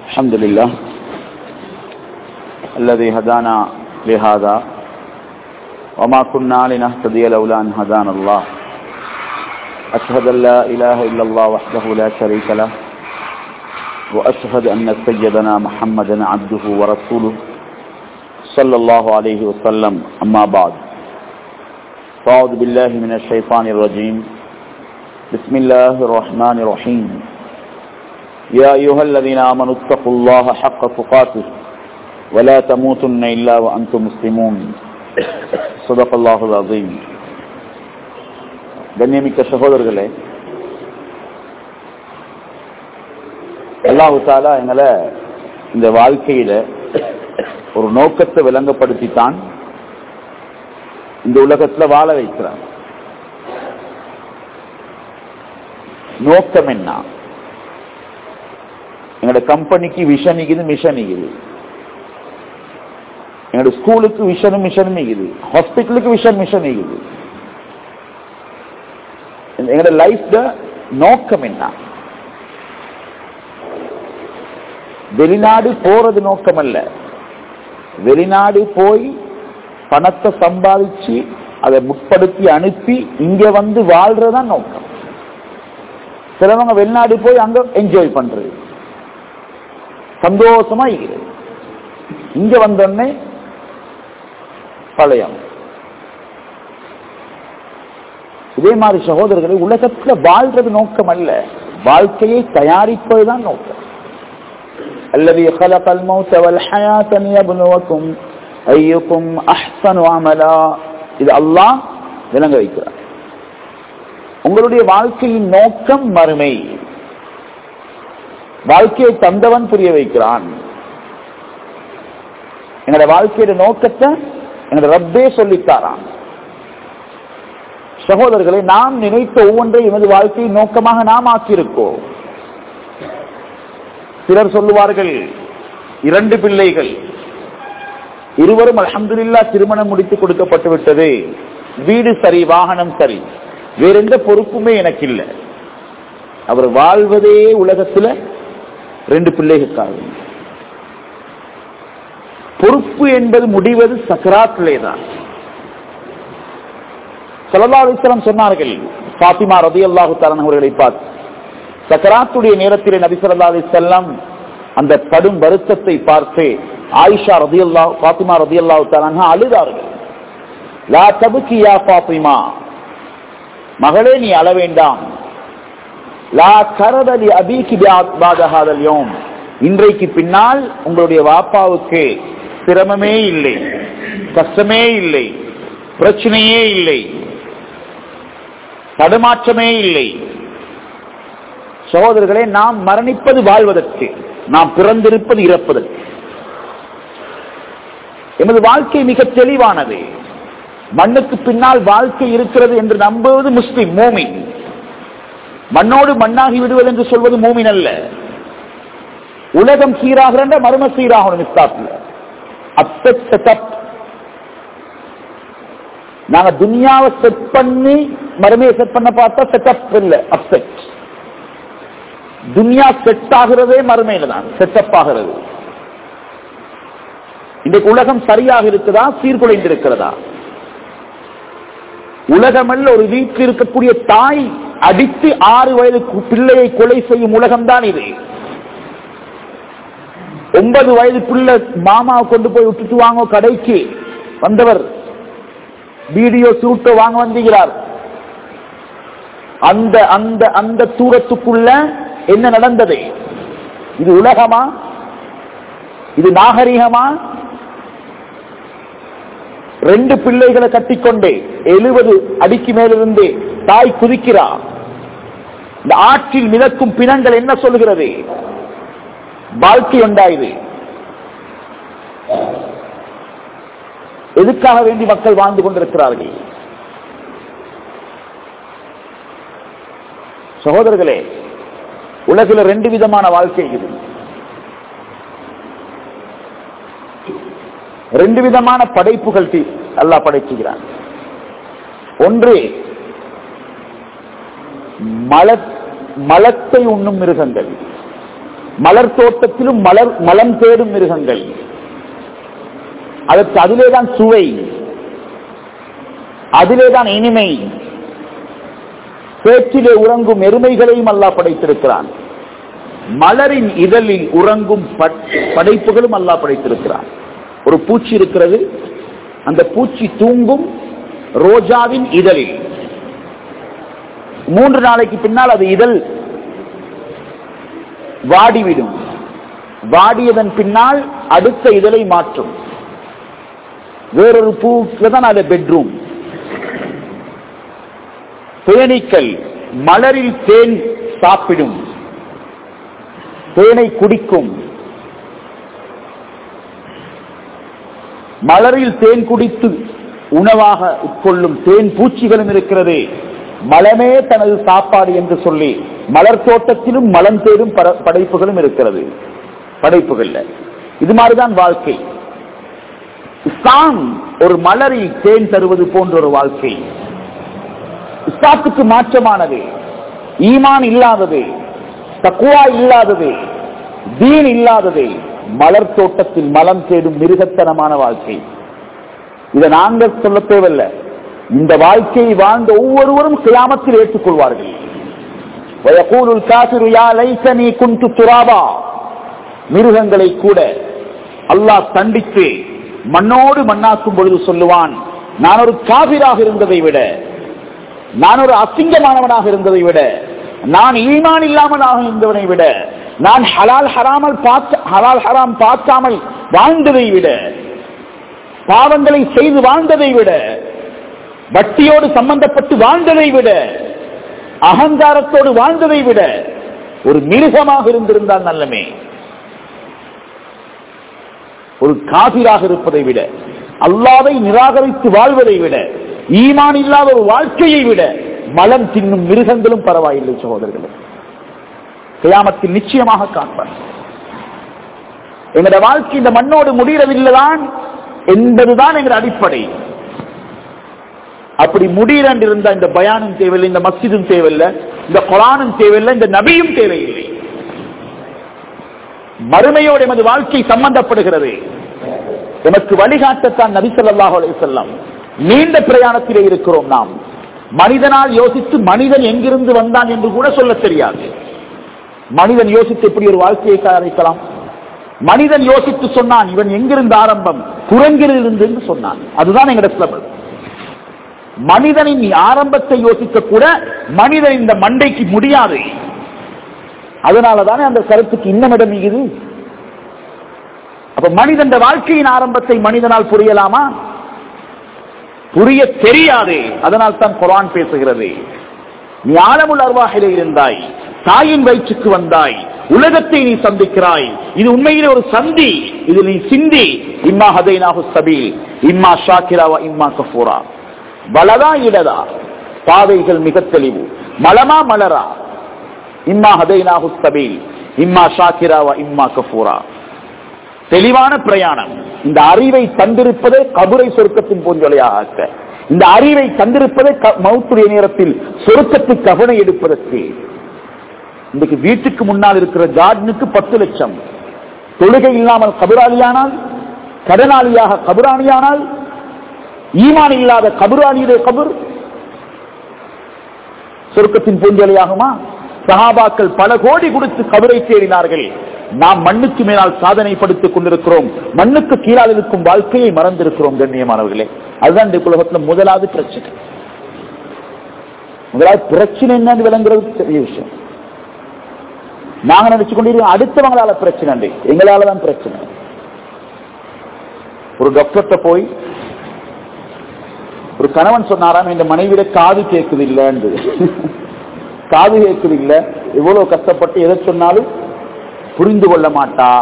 الحمد لله الذي هدانا لهذا وما كنا لنهتدي لولا أن هدانا الله أشهد أن لا إله إلا الله وحده لا شريك له وأشهد أن سيدنا محمدا عبده ورسوله صلى الله عليه وسلم أما بعد فأعوذ بالله من الشيطان الرجيم بسم الله الرحمن الرحيم يا أيها الذين آمنوا اتقوا الله حق تقاته ولا تموتن إلا وأنتم مسلمون صدق الله العظيم கண்ணியமிக்க சகோதரர்களே அல்லாஹு தாலா எங்களை இந்த வாழ்க்கையில ஒரு நோக்கத்தை விளங்கப்படுத்தித்தான் இந்த உலகத்துல வாழ வைக்கிறார் நோக்கம் என்ன எங்களோட கம்பெனிக்கு விஷன் இருக்குது மிஷன் இருக்குது எங்களோட ஸ்கூலுக்கு விஷனும் மிஷனும் இருக்குது ஹாஸ்பிட்டலுக்கு விஷன் மிஷன் இருக்குது எங்களோட லைஃப்ல நோக்கம் என்ன வெளிநாடு போறது நோக்கம் அல்ல வெளிநாடு போய் பணத்தை சம்பாதிச்சு அதை முற்படுத்தி அனுப்பி இங்க வந்து வாழ்றதுதான் நோக்கம் சிலவங்க வெளிநாடு போய் அங்க என்ஜாய் பண்றது சந்தோஷமா இருக்கிறது இங்க வந்தோடனே பழையம் இதே மாதிரி சகோதரர்களை உலகத்துல வாழ்றது நோக்கம் அல்ல வாழ்க்கையை தயாரிப்பதுதான் நோக்கம் الذي خلق الموت والحياة ليبلوكم أيكم أحسن عملا இது அல்லாஹ் விளங்க வைக்கிறார் உங்களுடைய வாழ்க்கையின் நோக்கம் மறுமை வாழ்க்கையை தந்தவன் புரிய வைக்கிறான் எங்களோட வாழ்க்கையோட நோக்கத்தை எங்களோட ரப்பே சொல்லித்தாரான் சகோதரர்களை நாம் நினைத்த ஒவ்வொன்றை எமது வாழ்க்கையின் நோக்கமாக நாம் ஆக்கியிருக்கோம் சிலர் சொல்லுவார்கள் இரண்டு பிள்ளைகள் இருவரும் அலமதுல்லா திருமணம் முடித்து கொடுக்கப்பட்டு விட்டது வீடு சரி வாகனம் சரி வேற எந்த பொறுப்புமே எனக்கு இல்லை அவர் வாழ்வதே உலகத்துல ரெண்டு பிள்ளைகளுக்காக பொறுப்பு என்பது முடிவது சக்கராத்திலே தான் சல்லா அலிஸ்லாம் சொன்னார்கள் பாத்திமா ரதி அல்லாஹு தரன் அவர்களை பார்த்து சக்கராத்துடைய நேரத்திலே நபி சொல்லா அலி செல்லம் அந்த கடும் வருத்தத்தை பார்த்து ஆயிஷா ரதி அல்லா பாத்திமா ரதி அல்லாஹு தரன் அழுதார்கள் லா தபுக்கி யா பாத்திமா மகளே நீ அழ வேண்டாம் லா கரதலி அபீகி பாதகாதல் யோம் இன்றைக்கு பின்னால் உங்களுடைய வாப்பாவுக்கு சிரமமே இல்லை கஷ்டமே இல்லை பிரச்சனையே இல்லை தடுமாற்றமே இல்லை சகோதரர்களே நாம் மரணிப்பது வாழ்வதற்கு நாம் பிறந்திருப்பது இறப்பதற்கு எமது வாழ்க்கை மிக தெளிவானது மண்ணுக்கு பின்னால் வாழ்க்கை இருக்கிறது என்று நம்புவது முஸ்லிம் மோமின் மண்ணோடு மண்ணாகி விடுவது என்று சொல்வது மூமின் அல்ல உலகம் சீராகிற மர்ம சீராகணும் இஸ்லாத்துல அப்செட் செட்டப் நாங்க துன்யாவை செட் பண்ணி மறுமையை செட் பண்ண பார்த்தா செட்டப் இல்ல அப்செட் துன்யா செட் ஆகிறதே மறுமையில தான் செட்டப் ஆகிறது இன்றைக்கு உலகம் சரியாக இருக்குதா சீர்குலைந்து இருக்கிறதா உலகமல்ல ஒரு வீட்டில் இருக்கக்கூடிய தாய் அடித்து ஆறு வயது பிள்ளையை கொலை செய்யும் உலகம் தான் இது ஒன்பது வயது பிள்ளை மாமாவை கொண்டு போய் விட்டுட்டு வாங்க கடைக்கு வந்தவர் வீடியோ சூட்டை வாங்க வந்துகிறார் அந்த அந்த அந்த தூரத்துக்குள்ள என்ன நடந்தது இது உலகமா இது நாகரிகமா ரெண்டு பிள்ளைகளை கட்டிக்கொண்டே எழுபது அடிக்கு மேலிருந்து தாய் குதிக்கிறார் இந்த ஆற்றில் மிதக்கும் பிணங்கள் என்ன சொல்கிறது வாழ்க்கை உண்டாயுது எதுக்காக வேண்டி மக்கள் வாழ்ந்து கொண்டிருக்கிறார்கள் சகோதரர்களே உலகில் ரெண்டு விதமான வாழ்க்கை இது ரெண்டு விதமான படைப்புகள் அல்லாஹ் படைச்சுகிறான் ஒன்று மல மலத்தை உண்ணும் மிருகங்கள் மலர் தோட்டத்திலும் மலர் மலம் தேடும் மிருகங்கள் அதற்கு அதிலேதான் சுவை அதிலேதான் இனிமை பேச்சிலே உறங்கும் எருமைகளையும் அல்லாஹ் படைத்திருக்கிறான் மலரின் இதழில் உறங்கும் பட்- படைப்புகளும் அல்லாஹ் படைத்திருக்கிறான் ஒரு பூச்சி இருக்கிறது அந்த பூச்சி தூங்கும் ரோஜாவின் இதழில் மூன்று நாளைக்கு பின்னால் அது இதழ் வாடிவிடும் வாடியதன் பின்னால் அடுத்த இதழை மாற்றும் வேறொரு பூக்கு தான் அது பெட்ரூம் தேனீக்கள் மலரில் தேன் சாப்பிடும் தேனை குடிக்கும் மலரில் தேன் குடித்து உணவாக உட்கொள்ளும் தேன் பூச்சிகளும் இருக்கிறது மலமே தனது சாப்பாடு என்று சொல்லி மலர் தோட்டத்திலும் மலம் தேடும் பர- படைப்புகளும் இருக்கிறது படைப்புகள்ல இது மாதிரிதான் வாழ்க்கை இஸ்லாம் ஒரு மலரில் தேன் தருவது போன்ற ஒரு வாழ்க்கை இஸ்லாத்துக்கு மாற்றமானது ஈமான் இல்லாதது தக்குவா இல்லாதது தீன் இல்லாதது மலர் தோட்டத்தில் மலம் தேடும் மிருகத்தனமான வாழ்க்கை இதை நாங்கள் சொல்ல தேவையில்லை இந்த வாழ்க்கையை வாழ்ந்த ஒவ்வொருவரும் கியாமத்தில் ஏற்றுக்கொள்வார்கள் وَيَقُولُ الْكَافِرُ يَا لَيْتَنِي كُنْتُ تُرَابًا மிருகங்களை கூட அல்லாஹ் தண்டித்து மண்ணோடு மண்ணாக்கும் பொழுது சொல்லுவான் நான் ஒரு காபிராக இருந்ததை விட நான் ஒரு அசிங்கமானவனாக இருந்ததை விட நான் ஈமான் இல்லாமலாக இருந்தவனை விட நான் ஹலால் ஹராமல் பார்த்த ஹலால் ஹராம் பார்க்காமல் வாழ்ந்ததை விட பாவங்களை செய்து வாழ்ந்ததை விட வட்டியோடு சம்பந்தப்பட்டு வாழ்ந்ததை விட அகங்காரத்தோடு வாழ்ந்ததை விட ஒரு மிருகமாக இருந்திருந்தால் நல்லமே ஒரு காபிராக இருப்பதை விட அல்லாவை நிராகரித்து வாழ்வதை விட ஈமான் இல்லாத ஒரு வாழ்க்கையை விட மலம் தின்னும் மிருகங்களும் பரவாயில்லை சகோதரர்களே கியாமத்தில் நிச்சயமாக காண்பார் எங்களோட வாழ்க்கை இந்த மண்ணோடு முடியறதில்லைதான் என்பதுதான் எங்கள் அடிப்படை அப்படி முடியறண்டு இருந்த இந்த பயானும் தேவையில்லை இந்த மஸ்ஜிதும் தேவையில்லை இந்த குரானும் தேவையில்லை இந்த நபியும் தேவையில்லை மறுமையோடு எமது வாழ்க்கை சம்பந்தப்படுகிறது எமக்கு வழிகாட்டத்தான் நபி ஸல்லல்லாஹு அலைஹி வஸல்லம் நீண்ட பிரயாணத்திலே இருக்கிறோம் நாம் மனிதனால் யோசித்து மனிதன் எங்கிருந்து வந்தான் என்று கூட சொல்ல தெரியாது மனிதன் யோசித்து எப்படி ஒரு வாழ்க்கையை தயாரிக்கலாம் மனிதன் யோசித்து சொன்னான் இவன் எங்கிருந்து ஆரம்பம் குரங்கிலிருந்து என்று சொன்னான் அதுதான் எங்களுடைய சிலபஸ் மனிதனின் ஆரம்பத்தை யோசிக்க கூட மனிதன் இந்த மண்டைக்கு முடியாது அதனாலதானே அந்த கருத்துக்கு இன்னும் இடம் மிகுது அப்ப மனிதன் வாழ்க்கையின் ஆரம்பத்தை மனிதனால் புரியலாமா புரிய தெரியாது அதனால் தான் குரான் பேசுகிறது நீ ஆழமுள் அருவாகிலே இருந்தாய் தாயின் வயிற்றுக்கு வந்தாய் உலகத்தை நீ சந்திக்கிறாய் இது உண்மையிலே ஒரு சந்தி இது நீ சிந்தி இம்மா ஹதைனாஹு சபீல் இம்மா ஷாக்கிராவா இம்மா கஃபூரா வலதா இடதா பாதைகள் மிக தெளிவு மலமா மலரா இம்மா ஹதைனாஹு சபீல் இம்மா ஷாக்கிராவா இம்மா கஃபூரா தெளிவான பிரயாணம் இந்த அறிவை தந்திருப்பதே கபுரை சொருக்கத்தின் பூஞ்சொலையாக ஆக்க இந்த அறிவை தந்திருப்பதே க- மௌத்துடைய நேரத்தில் சொருக்கத்தை கவனை எடுப்பதற்கு இன்றைக்கு வீட்டுக்கு முன்னால் இருக்கிற கார்டனுக்கு பத்து லட்சம் தொழுகை இல்லாமல் கபுராளியானால் கடனாளியாக கபுராணியானால் ஈமான் இல்லாத கபுராணியுடைய கபுர் சொருக்கத்தின் பூஞ்சொலையாகுமா சஹாபாக்கள் பல கோடி கொடுத்து கபரை தேடினார்கள் நாம் மண்ணுக்கு மேலால் சாதனை படுத்திக் கொண்டிருக்கிறோம் மண்ணுக்கு கீழால் இருக்கும் வாழ்க்கையை மறந்திருக்கிறோம் கண்ணியமானவர்களே அதுதான் இந்த உலகத்துல முதலாவது பிரச்சனை முதலாவது பிரச்சனை என்னன்னு விளங்குறது பெரிய விஷயம் நாங்க நினைச்சு கொண்டிருக்கோம் அடுத்தவங்களால பிரச்சனை இல்லை எங்களால தான் பிரச்சனை ஒரு டாக்டர்கிட்ட போய் ஒரு கணவன் சொன்னாராம் இந்த மனைவிட காது கேட்குது இல்லைன்னு காது கேட்குது இல்ல எவ்வளவு கஷ்டப்பட்டு எதை சொன்னாலும் புரிந்து கொள்ள மாட்டா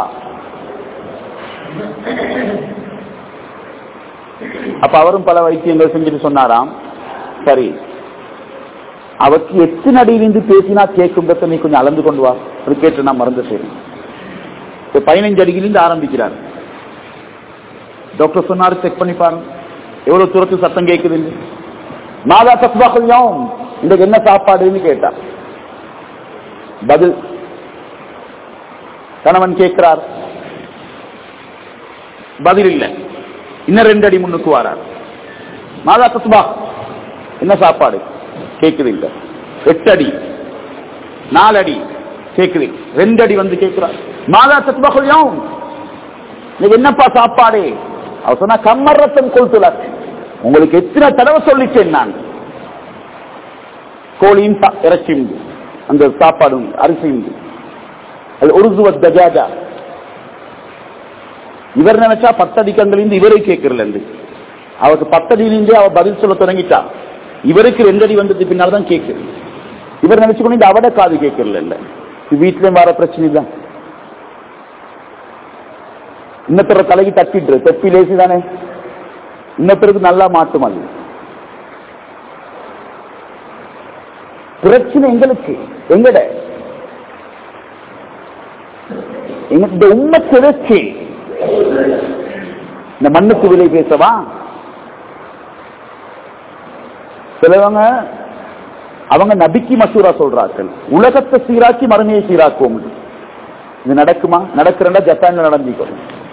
அப்ப அவரும் பல வைத்தியங்கள் செஞ்சுட்டு சொன்னாராம் சரி அவருக்கு எத்தனை அடியிலிருந்து பேசினா கேட்கும் நீ கொஞ்சம் அளந்து கொண்டு வா அது கேட்டு நான் மறந்து சரி இப்ப பதினஞ்சு அடியிலிருந்து ஆரம்பிக்கிறார் டாக்டர் சொன்னாரு செக் பண்ணி பாருங்க எவ்வளவு தூரத்து சத்தம் கேட்குது மாதா தஸ்பா கொஞ்சம் இன்றைக்கு என்ன சாப்பாடுன்னு கேட்டா பதில் கணவன் கேட்கிறார் பதில் இல்லை இன்னும் ரெண்டு அடி முன்னுக்கு வாரார் மாதா தத்துவா என்ன சாப்பாடு கேட்குது இல்ல எட்டு அடி நாலு அடி கேட்குது ரெண்டு அடி வந்து கேட்கிறார் மாதா தத்துவா கொஞ்சம் நீ என்னப்பா சாப்பாடு அவர் சொன்னா கம்மரத்தம் கொளுத்துல உங்களுக்கு எத்தனை தடவை சொல்லிச்சேன் நான் கோழியும் சா- இறைச்சியும் உண்டு. அந்த சாப்பாடு உண்டு, அரிசி உண்டு அது உருதுவ தஜாஜா இவர் நினைச்சா பத்தடிக்கங்களிலிருந்து இவரே கேட்கறல அவருக்கு பத்தடியிலிருந்தே அவ பதில் சொல்ல தொடங்கிட்டா இவருக்கு ரெண்டு அடி வந்தது பின்னால் தான் கேட்குது இவர் நினைச்சுக்கொண்டு இந்த அவட காது கேட்கறல இல்ல வீட்லயும் வர பிரச்சனை தான் இன்னத்தர தலைக்கு தட்டிட்டு தெப்பி லேசி தானே இன்னத்தருக்கு நல்லா மாட்டும் அது பிரச்சனை எங்களுக்கு எங்கட எங்க இந்த உண்மை திரட்சி இந்த மண்ணுக்கு விலை பேசவா சிலவங்க அவங்க நபிக்கு மசூரா சொல்றார்கள் உலகத்தை சீராக்கி மறுமையை சீராக்குவோம் இது நடக்குமா நடக்கிறதா ஜப்பான்ல நடந்துக்கும்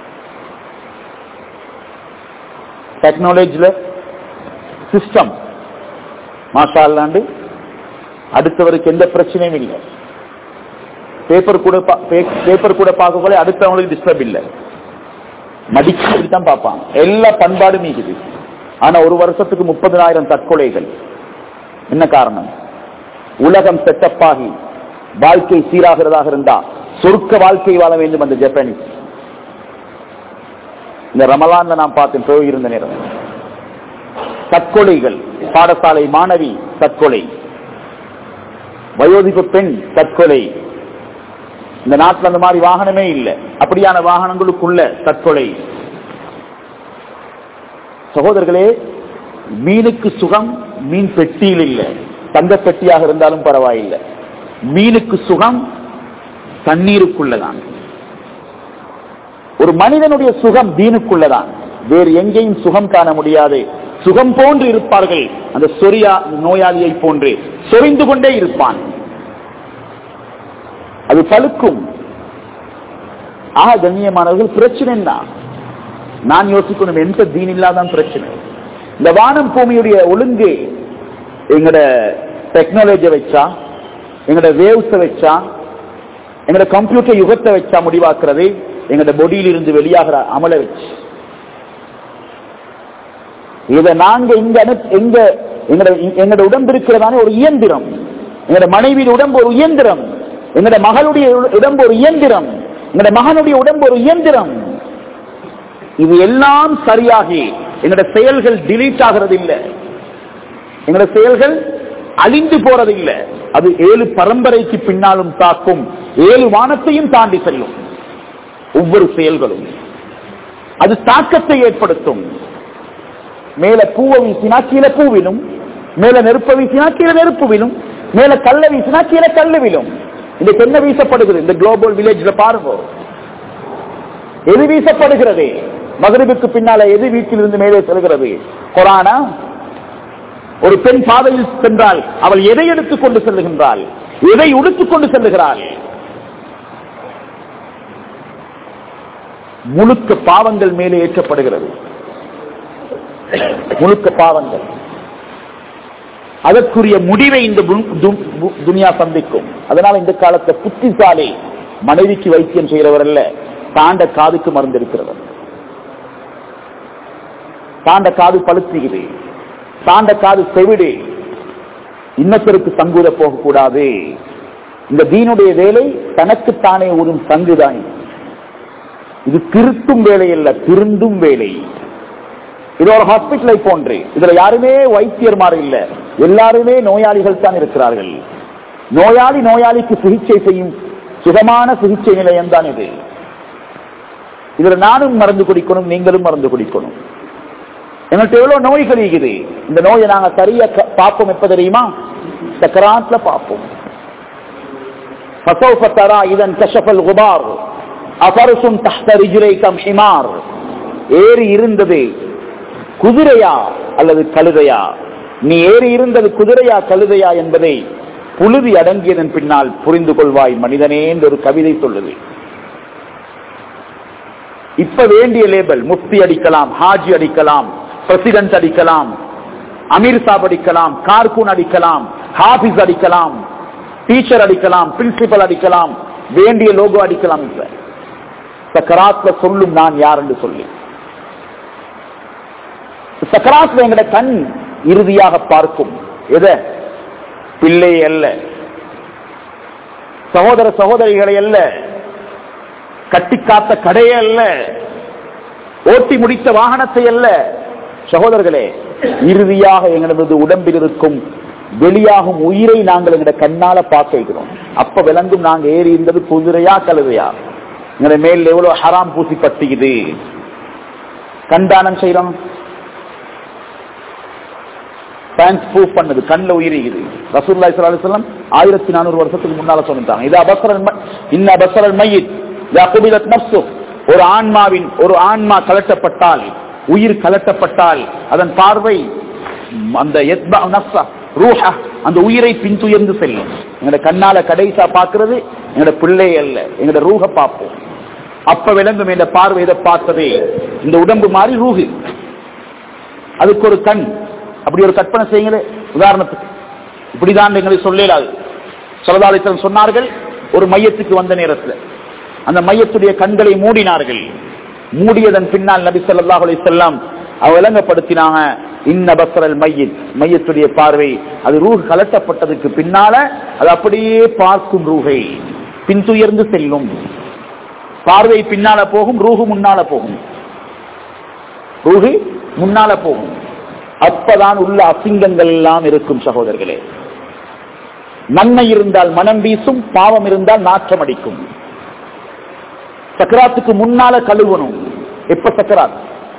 டெக்னாலஜில சிஸ்டம் மாஷா அல்லாண்டு அடுத்தவருக்கு எந்த பிரச்சனையும் இல்லை பேப்பர் கூட பேப்பர் கூட பார்க்கக்குள்ள அடுத்தவங்களுக்கு டிஸ்டர்ப் இல்லை மடிச்சு தான் பார்ப்பான் எல்லா பண்பாடும் இருக்குது ஆனா ஒரு வருஷத்துக்கு முப்பதினாயிரம் தற்கொலைகள் என்ன காரணம் உலகம் செட்டப்பாகி வாழ்க்கை சீராகிறதாக இருந்தா சொர்க்க வாழ்க்கை வாழ வேண்டும் அந்த ஜப்பானீஸ் இந்த ரமலான்ல நான் பார்த்தேன் போயிருந்த நேரம் தற்கொலைகள் பாடசாலை மாணவி தற்கொலை வயோதிப்பு பெண் தற்கொலை இந்த நாட்டில் அந்த மாதிரி வாகனமே இல்லை அப்படியான வாகனங்களுக்குள்ள தற்கொலை சகோதரர்களே மீனுக்கு சுகம் மீன் பெட்டியில் இல்லை தங்க பெட்டியாக இருந்தாலும் பரவாயில்லை மீனுக்கு சுகம் தண்ணீருக்குள்ளதான் ஒரு மனிதனுடைய சுகம் தீனுக்குள்ளதான் வேறு எங்கேயும் சுகம் காண முடியாது சுகம் போன்று இருப்பார்கள் அந்த சொரியா நோயாளியை போன்று சொரிந்து கொண்டே இருப்பான் அது பழுக்கும் ஆக கண்ணியமானவர்கள் பிரச்சனை என்ன நான் யோசிக்கணும் எந்த தீன் இல்லாதான் பிரச்சனை இந்த வானம் பூமியுடைய ஒழுங்கு எங்கட டெக்னாலஜி வச்சா எங்கட வேவ்ஸ வச்சா எங்கட கம்ப்யூட்டர் யுகத்தை வச்சா முடிவாக்குறது எங்கட பொடியில் இருந்து வெளியாகிற அமல வச்சு இதை நாங்க இங்க அனு- எங்க எங்கட எங்கட உடம்பு இருக்கிறதான ஒரு இயந்திரம் எங்கட மனைவியின் உடம்பு ஒரு இயந்திரம் எங்கட மகளுடைய உடம்பு ஒரு இயந்திரம் எங்கட மகனுடைய உடம்பு ஒரு இயந்திரம் இது எல்லாம் சரியாகி எங்கட செயல்கள் டிலீட் ஆகிறது இல்லை எங்கட செயல்கள் அழிந்து போறது இல்லை அது ஏழு பரம்பரைக்கு பின்னாலும் தாக்கும் ஏழு வானத்தையும் தாண்டி செல்லும் ஒவ்வொரு செயல்களும் அது தாக்கத்தை ஏற்படுத்தும் மேல பூவை வீசினா கீழே பூ விழும் மேல நெருப்ப வீசினா கீழே நெருப்பு விழும் மேல கல்ல வீசினா கீழே கல்லு விழும் இந்த என்ன வீசப்படுகிறது இந்த குளோபல் வில்லேஜ்ல பாருங்க எது வீசப்படுகிறது மகரிபுக்கு பின்னால எது வீட்டிலிருந்து மேலே செல்கிறது கொரானா ஒரு பெண் பாதையில் சென்றால் அவள் எதை எடுத்துக் கொண்டு செல்லுகின்றாள் எதை உடுத்துக் கொண்டு செல்லுகிறாள் முழுக்க பாவங்கள் மேலே ஏற்றப்படுகிறது முழுக்க பாவங்கள் அதற்குரிய முடிவை இந்த து- து- து- துனியா சந்திக்கும் அதனால இந்த காலத்தை புத்திசாலி மனைவிக்கு வைத்தியம் செய்கிறவர் அல்ல தாண்ட காதுக்கு மருந்து இருக்கிறவர் தாண்ட காது பழுத்துகிறது தாண்ட காது செவிடு இன்னொருத்தருக்கு சங்கூத போகக்கூடாது இந்த தீனுடைய வேலை தனக்குத்தானே ஒரு சங்குதான் இது திருத்தும் வேலை அல்ல திருந்தும் வேலை இது ஒரு ஹாஸ்பிட்டலை போன்று இதுல யாருமே வைத்தியர்மார் இல்ல எல்லாருமே நோயாளிகள் தான் இருக்கிறார்கள் நோயாளி நோயாளிக்கு சிகிச்சை செய்யும் சுகமான சிகிச்சை நிலையம் தான் இது இதுல நானும் மருந்து குடிக்கணும் நீங்களும் மருந்து குடிக்கணும் எங்கள்கிட்ட எவ்வளவு நோய்கள் இருக்குது இந்த நோயை நாங்க சரியா க- பார்ப்போம் எப்ப தெரியுமா சக்கராத்ல பார்ப்போம் فسوف ترى اذا انكشف الغبار افرس تحت رجليك ام حمار ஏறி இருந்தது குதிரையா அல்லது கழுதையா நீ ஏறி இருந்தது குதிரையா கழுதையா என்பதை புழுதி அடங்கியதன் பின்னால் புரிந்து கொள்வாய் மனிதனே என்று ஒரு கவிதை சொல்லுது இப்ப வேண்டிய லேபல் முஃப்தி அடிக்கலாம் ஹாஜி அடிக்கலாம் பிரசிடென்ட் அடிக்கலாம் அமீர் சாப் அடிக்கலாம் கார்கூன் அடிக்கலாம் ஹாபிஸ் அடிக்கலாம் டீச்சர் அடிக்கலாம் பிரின்சிபல் அடிக்கலாம் வேண்டிய லோகோ அடிக்கலாம் இப்ப சக்கராத்ல சொல்லும் நான் யார் என்று சொல்லி சக்கராத்ல எங்கட கண் இறுதியாக பார்க்கும் எத பிள்ளை அல்ல சகோதர சகோதரிகளை அல்ல கட்டி காத்த கடையே அல்ல ஓட்டி முடித்த வாகனத்தை அல்ல சகோதரர்களே இறுதியாக எங்களது உடம்பில் இருக்கும் வெளியாகும் உயிரை நாங்கள் எங்கட கண்ணால பார்க்க வைக்கிறோம் அப்ப விளங்கும் நாங்க ஏறி இருந்தது குதிரையா கழுதையா எங்கட மேல் எவ்வளவு ஹராம் பூசி பட்டுக்குது கண்தானம் செய்யறோம் பேண்ட் ப்ரூஃப் பண்ணது கண்ணுல உயிரிக்குது ரசூல்லா இஸ்லாம் ஆயிரத்தி நானூறு வருஷத்துக்கு முன்னால சொல்லிட்டாங்க இது அபசரல் இன்ன அபசரல் மையித் குபிலத் நப்சு ஒரு ஆன்மாவின் ஒரு ஆன்மா கலட்டப்பட்டால் உயிர் கலட்டப்பட்டால் அதன் பார்வை அந்த எத்பா நப்சா ரூஹா அந்த உயிரை பின்துயர்ந்து செல்லும் எங்கட கண்ணால கடைசா பாக்குறது எங்கட பிள்ளை அல்ல எங்கட ரூஹ பார்ப்போம் அப்ப விளங்கும் இந்த பார்வை இதை பார்த்ததே இந்த உடம்பு மாறி ரூஹு அதுக்கு ஒரு கண் அப்படி ஒரு கற்பனை செய்யுங்களே உதாரணத்துக்கு இப்படிதான் எங்களை சொல்லலாது சொல்லதாளித்தன் சொன்னார்கள் ஒரு மையத்துக்கு வந்த நேரத்தில் அந்த மையத்துடைய கண்களை மூடினார்கள் மூடியதன் பின்னால் நபி ஸல்லல்லாஹு அலைஹி வஸல்லம் அவ விளங்கப்படுத்தினாங்க இன்ன பஸ்ரல் மையத் மையத்துடைய பார்வை அது ரூஹ் கலட்டப்பட்டதுக்கு பின்னால அது அப்படியே பார்க்கும் ரூஹை பின்துயர்ந்து செல்லும் பார்வை பின்னால போகும் ரூஹு முன்னால போகும் ரூஹு முன்னால போகும் அப்பதான் உள்ள அசிங்கங்கள் எல்லாம் இருக்கும் சகோதரர்களே நன்மை இருந்தால் மனம் வீசும் பாவம் இருந்தால் நாற்றம் அடிக்கும் சக்கராத்துக்கு முன்னால கழுவணும் எப்ப சக்கராத்